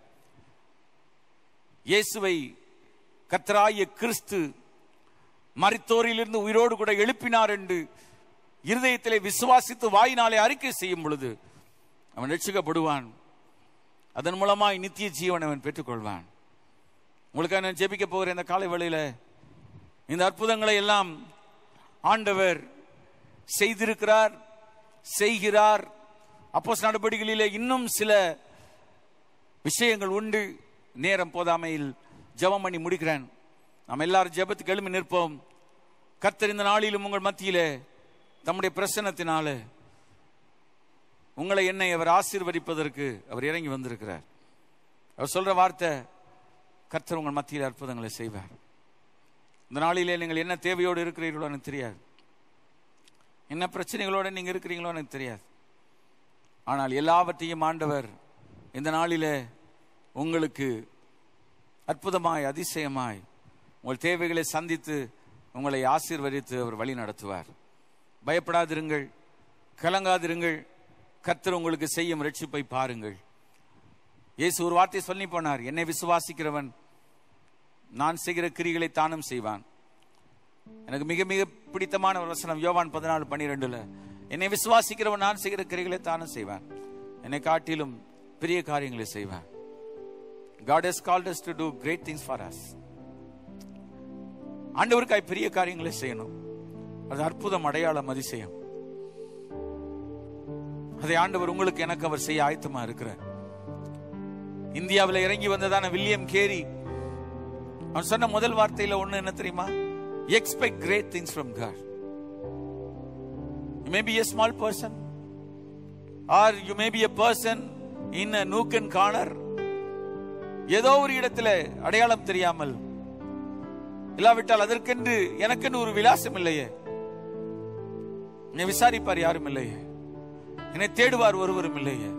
இயேசுவை கத்தராய கிறிஸ்து மரித்தோரிலிருந்து உயிரோடு கூட எழுப்பினார் என்று இருதயத்திலே விசுவாசித்து வாயினாலே அறிக்கை செய்யும் பொழுது அவன் ரட்சிக்கப்படுவான் அதன் மூலமாய் நித்திய ஜீவன் அவன் பெற்றுக்கொள்வான் உங்களுக்காக நான் ஜெபிக்க போகிற இந்த காலை வேளையில இந்த அற்புதங்களை எல்லாம் ஆண்டவர் செய்திருக்கிறார் செய்கிறார் அப்போஸ் நடவடிக்கைகளிலே இன்னும் சில விஷயங்கள் உண்டு நேரம் போதாமையில் ஜெபம் பண்ணி முடிக்கிறேன் நாம் எல்லாரும் ஜெபத்துக்கு எழுமி நிற்போம் கர்த்தர் இந்த நாளிலும் உங்கள் மத்தியிலே தம்முடைய பிரசன்னத்தினால உங்களை என்னை அவர் ஆசீர்வதிப்பதற்கு அவர் இறங்கி வந்திருக்கிறார் அவர் சொல்ற வார்த்தை கர்த்தர் உங்கள் மத்தியில் அற்புதங்களை செய்வார் இந்த நாளிலே நீங்கள் என்ன தேவையோடு இருக்கிறீர்களோ எனக்கு தெரியாது என்ன பிரச்சனைகளோடு நீங்க இருக்கிறீங்களோ எனக்கு தெரியாது ஆனால் எல்லாவற்றையும் ஆண்டவர் இந்த நாளிலே உங்களுக்கு அற்புதமாய் அதிசயமாய் உங்கள் தேவைகளை சந்தித்து உங்களை ஆசீர்வதித்து அவர் வழி நடத்துவார் பயப்படாதிருங்கள் கலங்காதிருங்கள் கர்த்தர் உங்களுக்கு செய்யும் ரட்சிப்பை பாருங்கள் இயேசு ஒரு வார்த்தை சொல்லி போனார் என்னை விசுவாசிக்கிறவன் நான் செய்கிற கிரிகளை தானும் செய்வான் எனக்கு மிக மிக பிடித்தமான ஒரு வசனம் யோவான் பதினாலு பன்னிரெண்டுல என்னை விசுவாசிக்கிறவன் நான் செய்கிற கிரிகளை தானும் செய்வான் என்னை காட்டிலும் பெரிய காரியங்களை செய்வான் God has called us to do great things for us. ஆண்டவருக்காய் பெரிய காரியங்களை செய்யணும் அது அற்புதம் அடையாளம் அதிசயம் அதை ஆண்டவர் உங்களுக்கு எனக்கு அவர் செய்ய ஆயத்தமா இருக்கிறார் இந்தியாவில் இறங்கி வந்ததான வில்லியம் கேரி அவன் சொன்ன முதல் வார்த்தையில ஒண்ணு என்ன தெரியுமா expect great things from God you may be a small person are you may be a person in a nook and corner ஏதோ ஒரு இடத்துல அடையாளம் தெரியாமல் இல்லாவிட்டால் அதற்கென்று எனக்கென்று ஒரு விலாசம் இல்லையே என்னை விசாரிப்பார் யாரும் இல்லையே என்னை தேடுவார் ஒருவரும் இல்லையே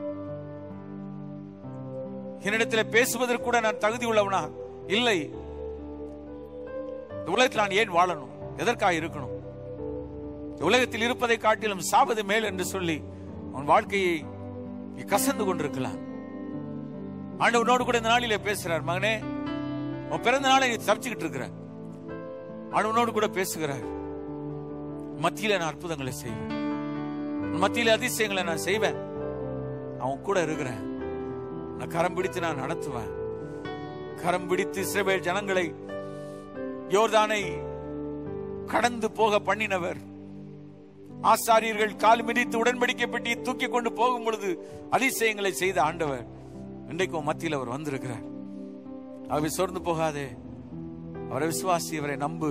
என்னிடத்தில் பேசுவதற்கு கூட நான் தகுதி உள்ளவனா இல்லை இந்த உலகத்தில் நான் ஏன் வாழணும் எதற்காக இருக்கணும் இந்த உலகத்தில் இருப்பதை காட்டிலும் சாவது மேல் என்று சொல்லி உன் வாழ்க்கையை நீ கசந்து கொண்டிருக்கலாம் ஆண்டவனோடு கூட இந்த நாளிலே பேசுறார் மகனே உன் பிறந்த நாளை நீ தப்பிச்சுக்கிட்டு இருக்கிற அவனோடு கூட பேசுகிறார் மத்தியில நான் அற்புதங்களை செய்வேன் உன் மத்தியில அதிசயங்களை நான் செய்வேன் அவன் கூட இருக்கிறேன் நான் கரம் பிடித்து நான் நடத்துவேன் கரம் பிடித்து இஸ்ரவேல் ஜனங்களை யோர்தானை கடந்து போக பண்ணினவர் ஆசாரியர்கள் கால் மிதித்து உடன்படிக்கை பெட்டியை தூக்கி கொண்டு போகும் பொழுது அதிசயங்களை செய்த ஆண்டவர் இன்றைக்கு உன் மத்தியில் அவர் வந்திருக்கிறார் ஆகவே சோர்ந்து போகாதே அவரை விசுவாசி அவரை நம்பு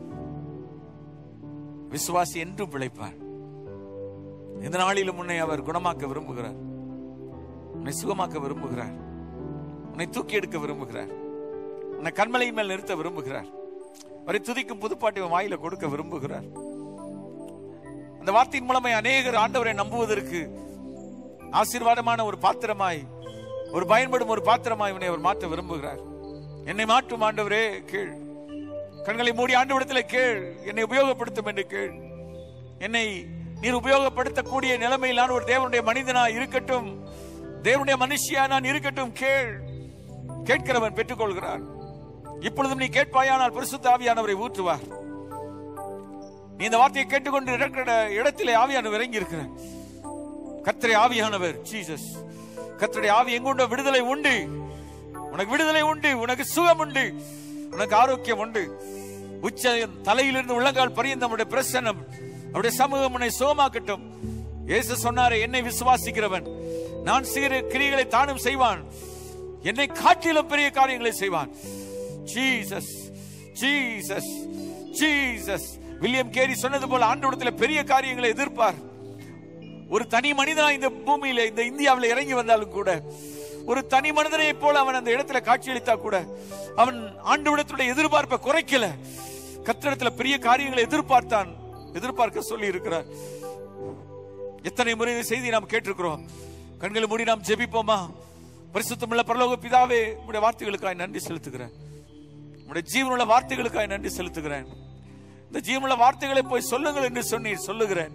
விசுவாசி என்றும் பிழைப்பார் இந்த நாளிலும் உன்னை அவர் குணமாக்க விரும்புகிறார் உன்னை சுகமாக்க விரும்புகிறார் உன்னை தூக்கி எடுக்க விரும்புகிறார் உன்னை கண்மலை மேல் நிறுத்த விரும்புகிறார் அவரை துதிக்கும் புதுப்பாட்டை உன் வாயில கொடுக்க விரும்புகிறார் அந்த வார்த்தையின் மூலமே அநேகர் ஆண்டவரை நம்புவதற்கு ஆசீர்வாதமான ஒரு பாத்திரமாய் ஒரு பயன்படும் ஒரு பாத்திரமாய் இவனை அவர் மாற்ற விரும்புகிறார் என்னை மாற்றும் ஆண்டவரே கீழ் கண்களை மூடி ஆண்டவரிடத்தில் கேள் என்னை உபயோகப்படுத்தும் என்று கேள் என்னை நீர் உபயோகப்படுத்தக்கூடிய நிலைமையில் நான் ஒரு தேவனுடைய மனிதனா இருக்கட்டும் தேவனுடைய மனுஷியா நான் இருக்கட்டும் கேள் கேட்கிறவன் பெற்றுக்கொள்கிறான் இப்பொழுதும் நீ கேட்பாயானால் பரிசுத்த ஆவியானவரை ஊற்றுவார் நீ இந்த வார்த்தையை கேட்டுக்கொண்டு இருக்கிற இடத்திலே ஆவியானவர் இறங்கி இருக்கிற கத்திரை ஆவியானவர் ஜீசஸ் கத்தருடைய ஆவி எங்குண்ட விடுதலை உண்டு உனக்கு விடுதலை உண்டு உனக்கு சுகம் உண்டு உனக்கு ஆரோக்கியம் உண்டு உச்ச தலையிலிருந்து உள்ளங்கால் பரியந்த நம்முடைய பிரசன்னம் அவருடைய சமூகம் உன்னை சுகமாக்கட்டும் இயேசு சொன்னாரே என்னை விசுவாசிக்கிறவன் நான் செய்கிற கிரிகளை தானும் செய்வான் என்னை காட்டிலும் பெரிய காரியங்களை செய்வான் Jesus Jesus Jesus William carry சொன்னது போல ஆண்டவரத்தில் பெரிய காரியங்களை எதிர்ப்பார் ஒரு தனி மனிதனா இந்த பூமியில இந்த இந்தியாவில் இறங்கி வந்தாலும் கூட ஒரு தனி மனிதனை போல அவன் அந்த இடத்துல காட்சியளித்தா கூட அவன் ஆண்டவடத்துடைய எதிர்பார்ப்பை குறைக்கல கத்திரத்துல பெரிய காரியங்களை எதிர்பார்த்தான் எதிர்பார்க்க சொல்லி இருக்கிறார் எத்தனை முறை இந்த செய்தி நாம் கேட்டிருக்கிறோம் கண்களை மூடி நாம் ஜெபிப்போமா பரிசுத்தமுள்ள பரலோக பிதாவே உடைய வார்த்தைகளுக்காய் நன்றி செலுத்துகிறேன் உடைய ஜீவனுள்ள வார்த்தைகளுக்காய் நன்றி செலுத்துகிறேன் இந்த ஜீவனுள்ள வார்த்தைகளை போய் சொல்லுங்கள் என்று சொன்னீர் சொல்லுகிறேன்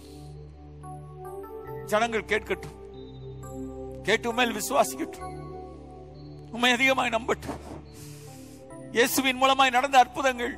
ஜனங்கள் கேட்கட்டும் கேட்டு மேல் விசுவாசிக்கட்டும் உண்மை அதிகமாய் நம்பட்டும் இயேசுவின் மூலமாய் நடந்த அற்புதங்கள்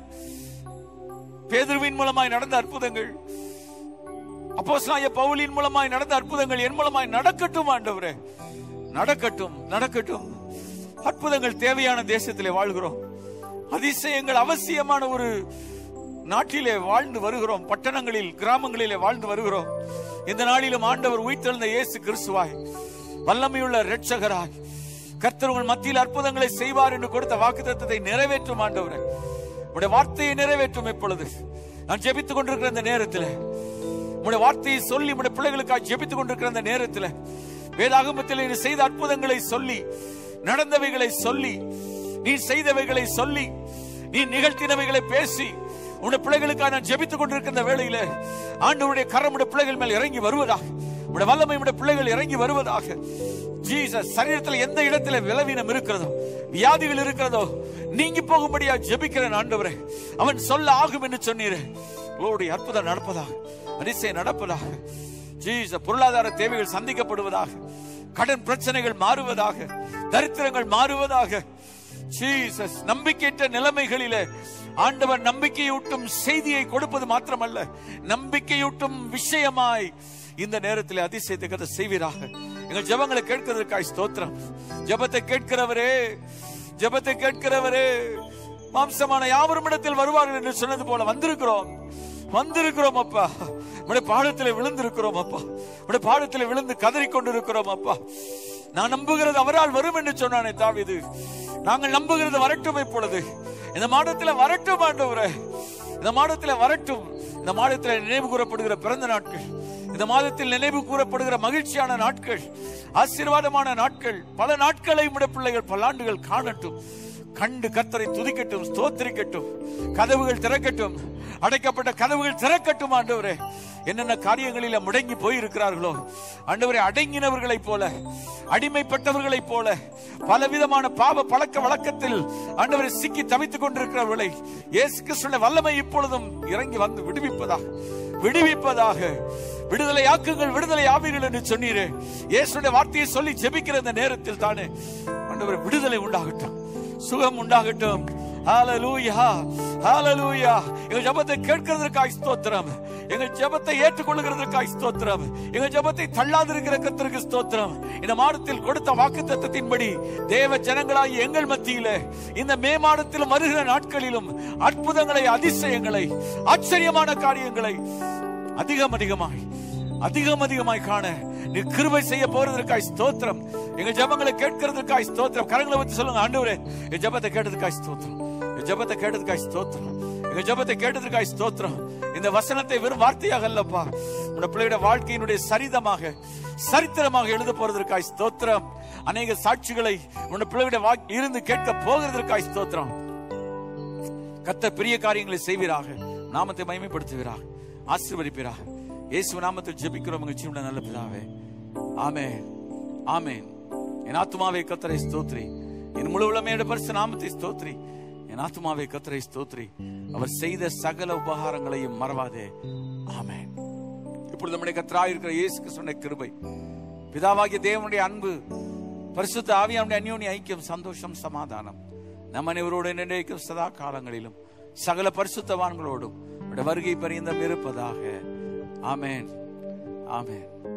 பேதுருவின் மூலமாய் நடந்த அற்புதங்கள் அப்போஸ்தலனாகிய பவுலின் மூலமாய் நடந்த அற்புதங்கள் என் மூலமாய் நடக்கட்டும் ஆண்டவரே நடக்கட்டும் நடக்கட்டும் அற்புதங்கள் தேவையான தேசத்திலே வாழ்கிறோம் அதிசயங்கள் அவசியமான ஒரு நாட்டிலே வாழ்ந்து வருகிறோம் பட்டணங்களில் கிராமங்களிலே வாழ்ந்து வருகிறோம் இந்த நாளிலும் ஆண்டவர் உயிர்த்தெழுந்த இயேசு கிறிஸ்துவாய் வல்லமையுள்ள இரட்சகராய் கர்த்தர் உங்கள் மத்தியில் அற்புதங்களை செய்வார் என்று கொடுத்த வாக்குத்தத்தத்தை நிறைவேற்றும் ஆண்டவரே உடைய வார்த்தையை நிறைவேற்றும் எப்பொழுது நான் ஜெபித்துக் கொண்டிருக்கிற இந்த நேரத்தில் உடைய வார்த்தையை சொல்லி உடைய பிள்ளைகளுக்காக ஜெபித்துக் கொண்டிருக்கிற அந்த நேரத்தில் வேதாகமத்தில் நீ செய்த அற்புதங்களை சொல்லி நடந்தவைகளை சொல்லி நீ செய்தவைகளை சொல்லி நீ நிகழ்த்தினவைகளை பேசி உன்னுடைய பிள்ளைகளுக்காக நான் ஜெபித்துக் கொண்டிருக்கிற இந்த வேளையில ஆண்டவருடைய கரம் உடைய பிள்ளைகள் மேல் இறங்கி வருவதாக உடைய வல்லமை உடைய பிள்ளைகள் இறங்கி வருவதாக ஜீசஸ் சரீரத்தில் எந்த இடத்துல விலவீனம் இருக்கிறதோ வியாதிகள் இருக்கிறதோ நீங்கி போகும்படியா ஜெபிக்கிறேன் ஆண்டவரே அவன் சொல்ல ஆகும் என்று சொன்னீரே உங்களுடைய அற்புதம் நடப்பதாக அதிசயம் நடப்பதாக ஜீச பொருளாதார தேவைகள் சந்திக்கப்படுவதாக கடன் பிரச்சனைகள் மாறுவதாக தரித்திரங்கள் மாறுவதாக ஜீசஸ் நம்பிக்கையற்ற நிலைமைகளிலே ஆண்டவர் நம்பிக்கையூட்டும் செய்தியை கொடுப்பது மாத்திரமல்ல நம்பிக்கையூட்டும் விஷயமாய் இந்த நேரத்தில் அதிசயத்தை கதை செய்வீராக எங்கள் ஜெபங்களை கேட்கிறதற்காய் ஸ்தோத்திரம் ஜெபத்தை கேட்கிறவரே ஜெபத்தை கேட்கிறவரே மாம்சமான யாவரும் இடத்தில் வருவார்கள் என்று சொன்னது போல வந்திருக்கிறோம் வந்திருக்கிறோம் அப்பா உடைய பாடத்தில் விழுந்திருக்கிறோம் அப்பா உடைய பாடத்தில் விழுந்து கதறி கொண்டிருக்கிறோம் அப்பா நான் நம்புகிறது அவரால் வரும் என்று சொன்னானே தாவிது நாங்கள் நம்புகிறது வரட்டும் இப்பொழுது இந்த மாதத்தில் வரட்டும் ஆண்டவரே இந்த மாதத்தில் வரட்டும் இந்த மாதத்தில் நினைவு கூறப்படுகிற பிறந்த நாட்கள் இந்த மாதத்தில் நினைவு கூறப்படுகிற மகிழ்ச்சியான நாட்கள் ஆசீர்வாதமான நாட்கள் பல நாட்களை உடைய பிள்ளைகள் பல ஆண்டுகள் காணட்டும் கண்டு கத்தரை துதிக்கட்டும் ஸ்தோத்திரிக்கட்டும் கதவுகள் திறக்கட்டும் அடைக்கப்பட்ட கதவுகள் திறக்கட்டும் ஆண்டவரே என்னென்ன காரியங்களில முடங்கி போயிருக்கிறார்களோ ஆண்டவரே அடங்கினவர்களைப் போல அடிமைப்பட்டவர்களைப் போல பலவிதமான பாவ பழக்க வழக்கத்தில் ஆண்டவரை சிக்கி தவித்துக் கொண்டிருக்கிறவர்களை இயேசு கிறிஸ்துவின் வல்லமை இப்பொழுதும் இறங்கி வந்து விடுவிப்பதாக விடுவிப்பதாக விடுதலை ஆக்குங்கள் விடுதலை ஆவீர்கள் என்று சொன்னீரே இயேசுடைய வார்த்தையை சொல்லி ஜெபிக்கிற இந்த நேரத்தில் தானே ஆண்டவரை விடுதலை உண்டாகட்டும் சுகம் உண்டாகட்டும் ஹalleluya ஹalleluya எங்க ஜெபத்தை கேட்கிறதற்காய் ஸ்தோத்திரம் எங்க ஜெபத்தை ஏற்றுக்கொள்கிறதற்காய் ஸ்தோத்திரம் எங்க ஜெபத்தை தள்ளாதிருக்கிற கர்த்தருக்கு ஸ்தோத்திரம் இந்த மாதத்தில் கொடுத்த வாக்குத்தத்தத்தின்படி தேவ ஜனங்களாய் எங்கள் மத்தியிலே இந்த மே மாதத்திலும் வருகிற நாட்களிலும் அற்புதங்களை அதிசயங்களை ஆச்சரியமான காரியங்களை அதிகம் அதிகமாய் அதிகம் அதிகமாய் காண நீ கிருபை செய்ய போறதற்காய் ஸ்தோத்திரம் எங்க ஜெபங்களை கேட்கிறதுக்காய் ஸ்தோத்திரம் கரங்களை வச்சு சொல்லுங்க ஆண்டவரே என் ஜெபத்தை கேட்டதுக்காய் ஸ்தோத்திரம் என் ஜெபத்தை கேட்டதுக்காய் ஸ்தோத்திரம் எங்க ஜெபத்தை கேட்டதுக்காய் ஸ்தோத்திரம் இந்த வசனத்தை வெறும் வார்த்தையாக அல்லப்பா உன் பிள்ளையோட வாழ்க்கையினுடைய சரிதமாக சரித்திரமாக எழுத போறதற்காய் ஸ்தோத்திரம் அநேக சாட்சிகளை உன் பிள்ளையோட வா- இருந்து கேட்க போகிறதற்காய் ஸ்தோத்திரம் கத்தர் பெரிய காரியங்களை செய்வீராக நாமத்தை மகிமைப்படுத்துவீராக ஆசீர்வதிப்பீராக இயேசு நாமத்தில் ஜெபிக்கிறோம் உங்க ஜீவன நல்ல பிதாவே ஆமென் ஆமென் என் ஆத்துமாவே கத்தரை ஸ்தோத்ரி என் முழு உளமையோட பரிசு நாமத்தை ஸ்தோத்ரி என் ஆத்துமாவே கத்தரை ஸ்தோத்ரி அவர் செய்த சகல உபகாரங்களையும் மறவாதே ஆமென் இப்பொழுது நம்முடைய கத்தராக இருக்கிற இயேசு கிறிஸ்துவின் கிருபை பிதாவாகிய தேவனுடைய அன்பு பரிசுத்த ஆவியானுடைய அந்யோன்ய ஐக்கியம் சந்தோஷம் சமாதானம் நம் அனைவரோடு நினைக்கும் சதா காலங்களிலும் சகல பரிசுத்தவான்களோடும் அவருடைய வருகை பரியந்தம் இருப்பதாக ஆமென் ஆமென்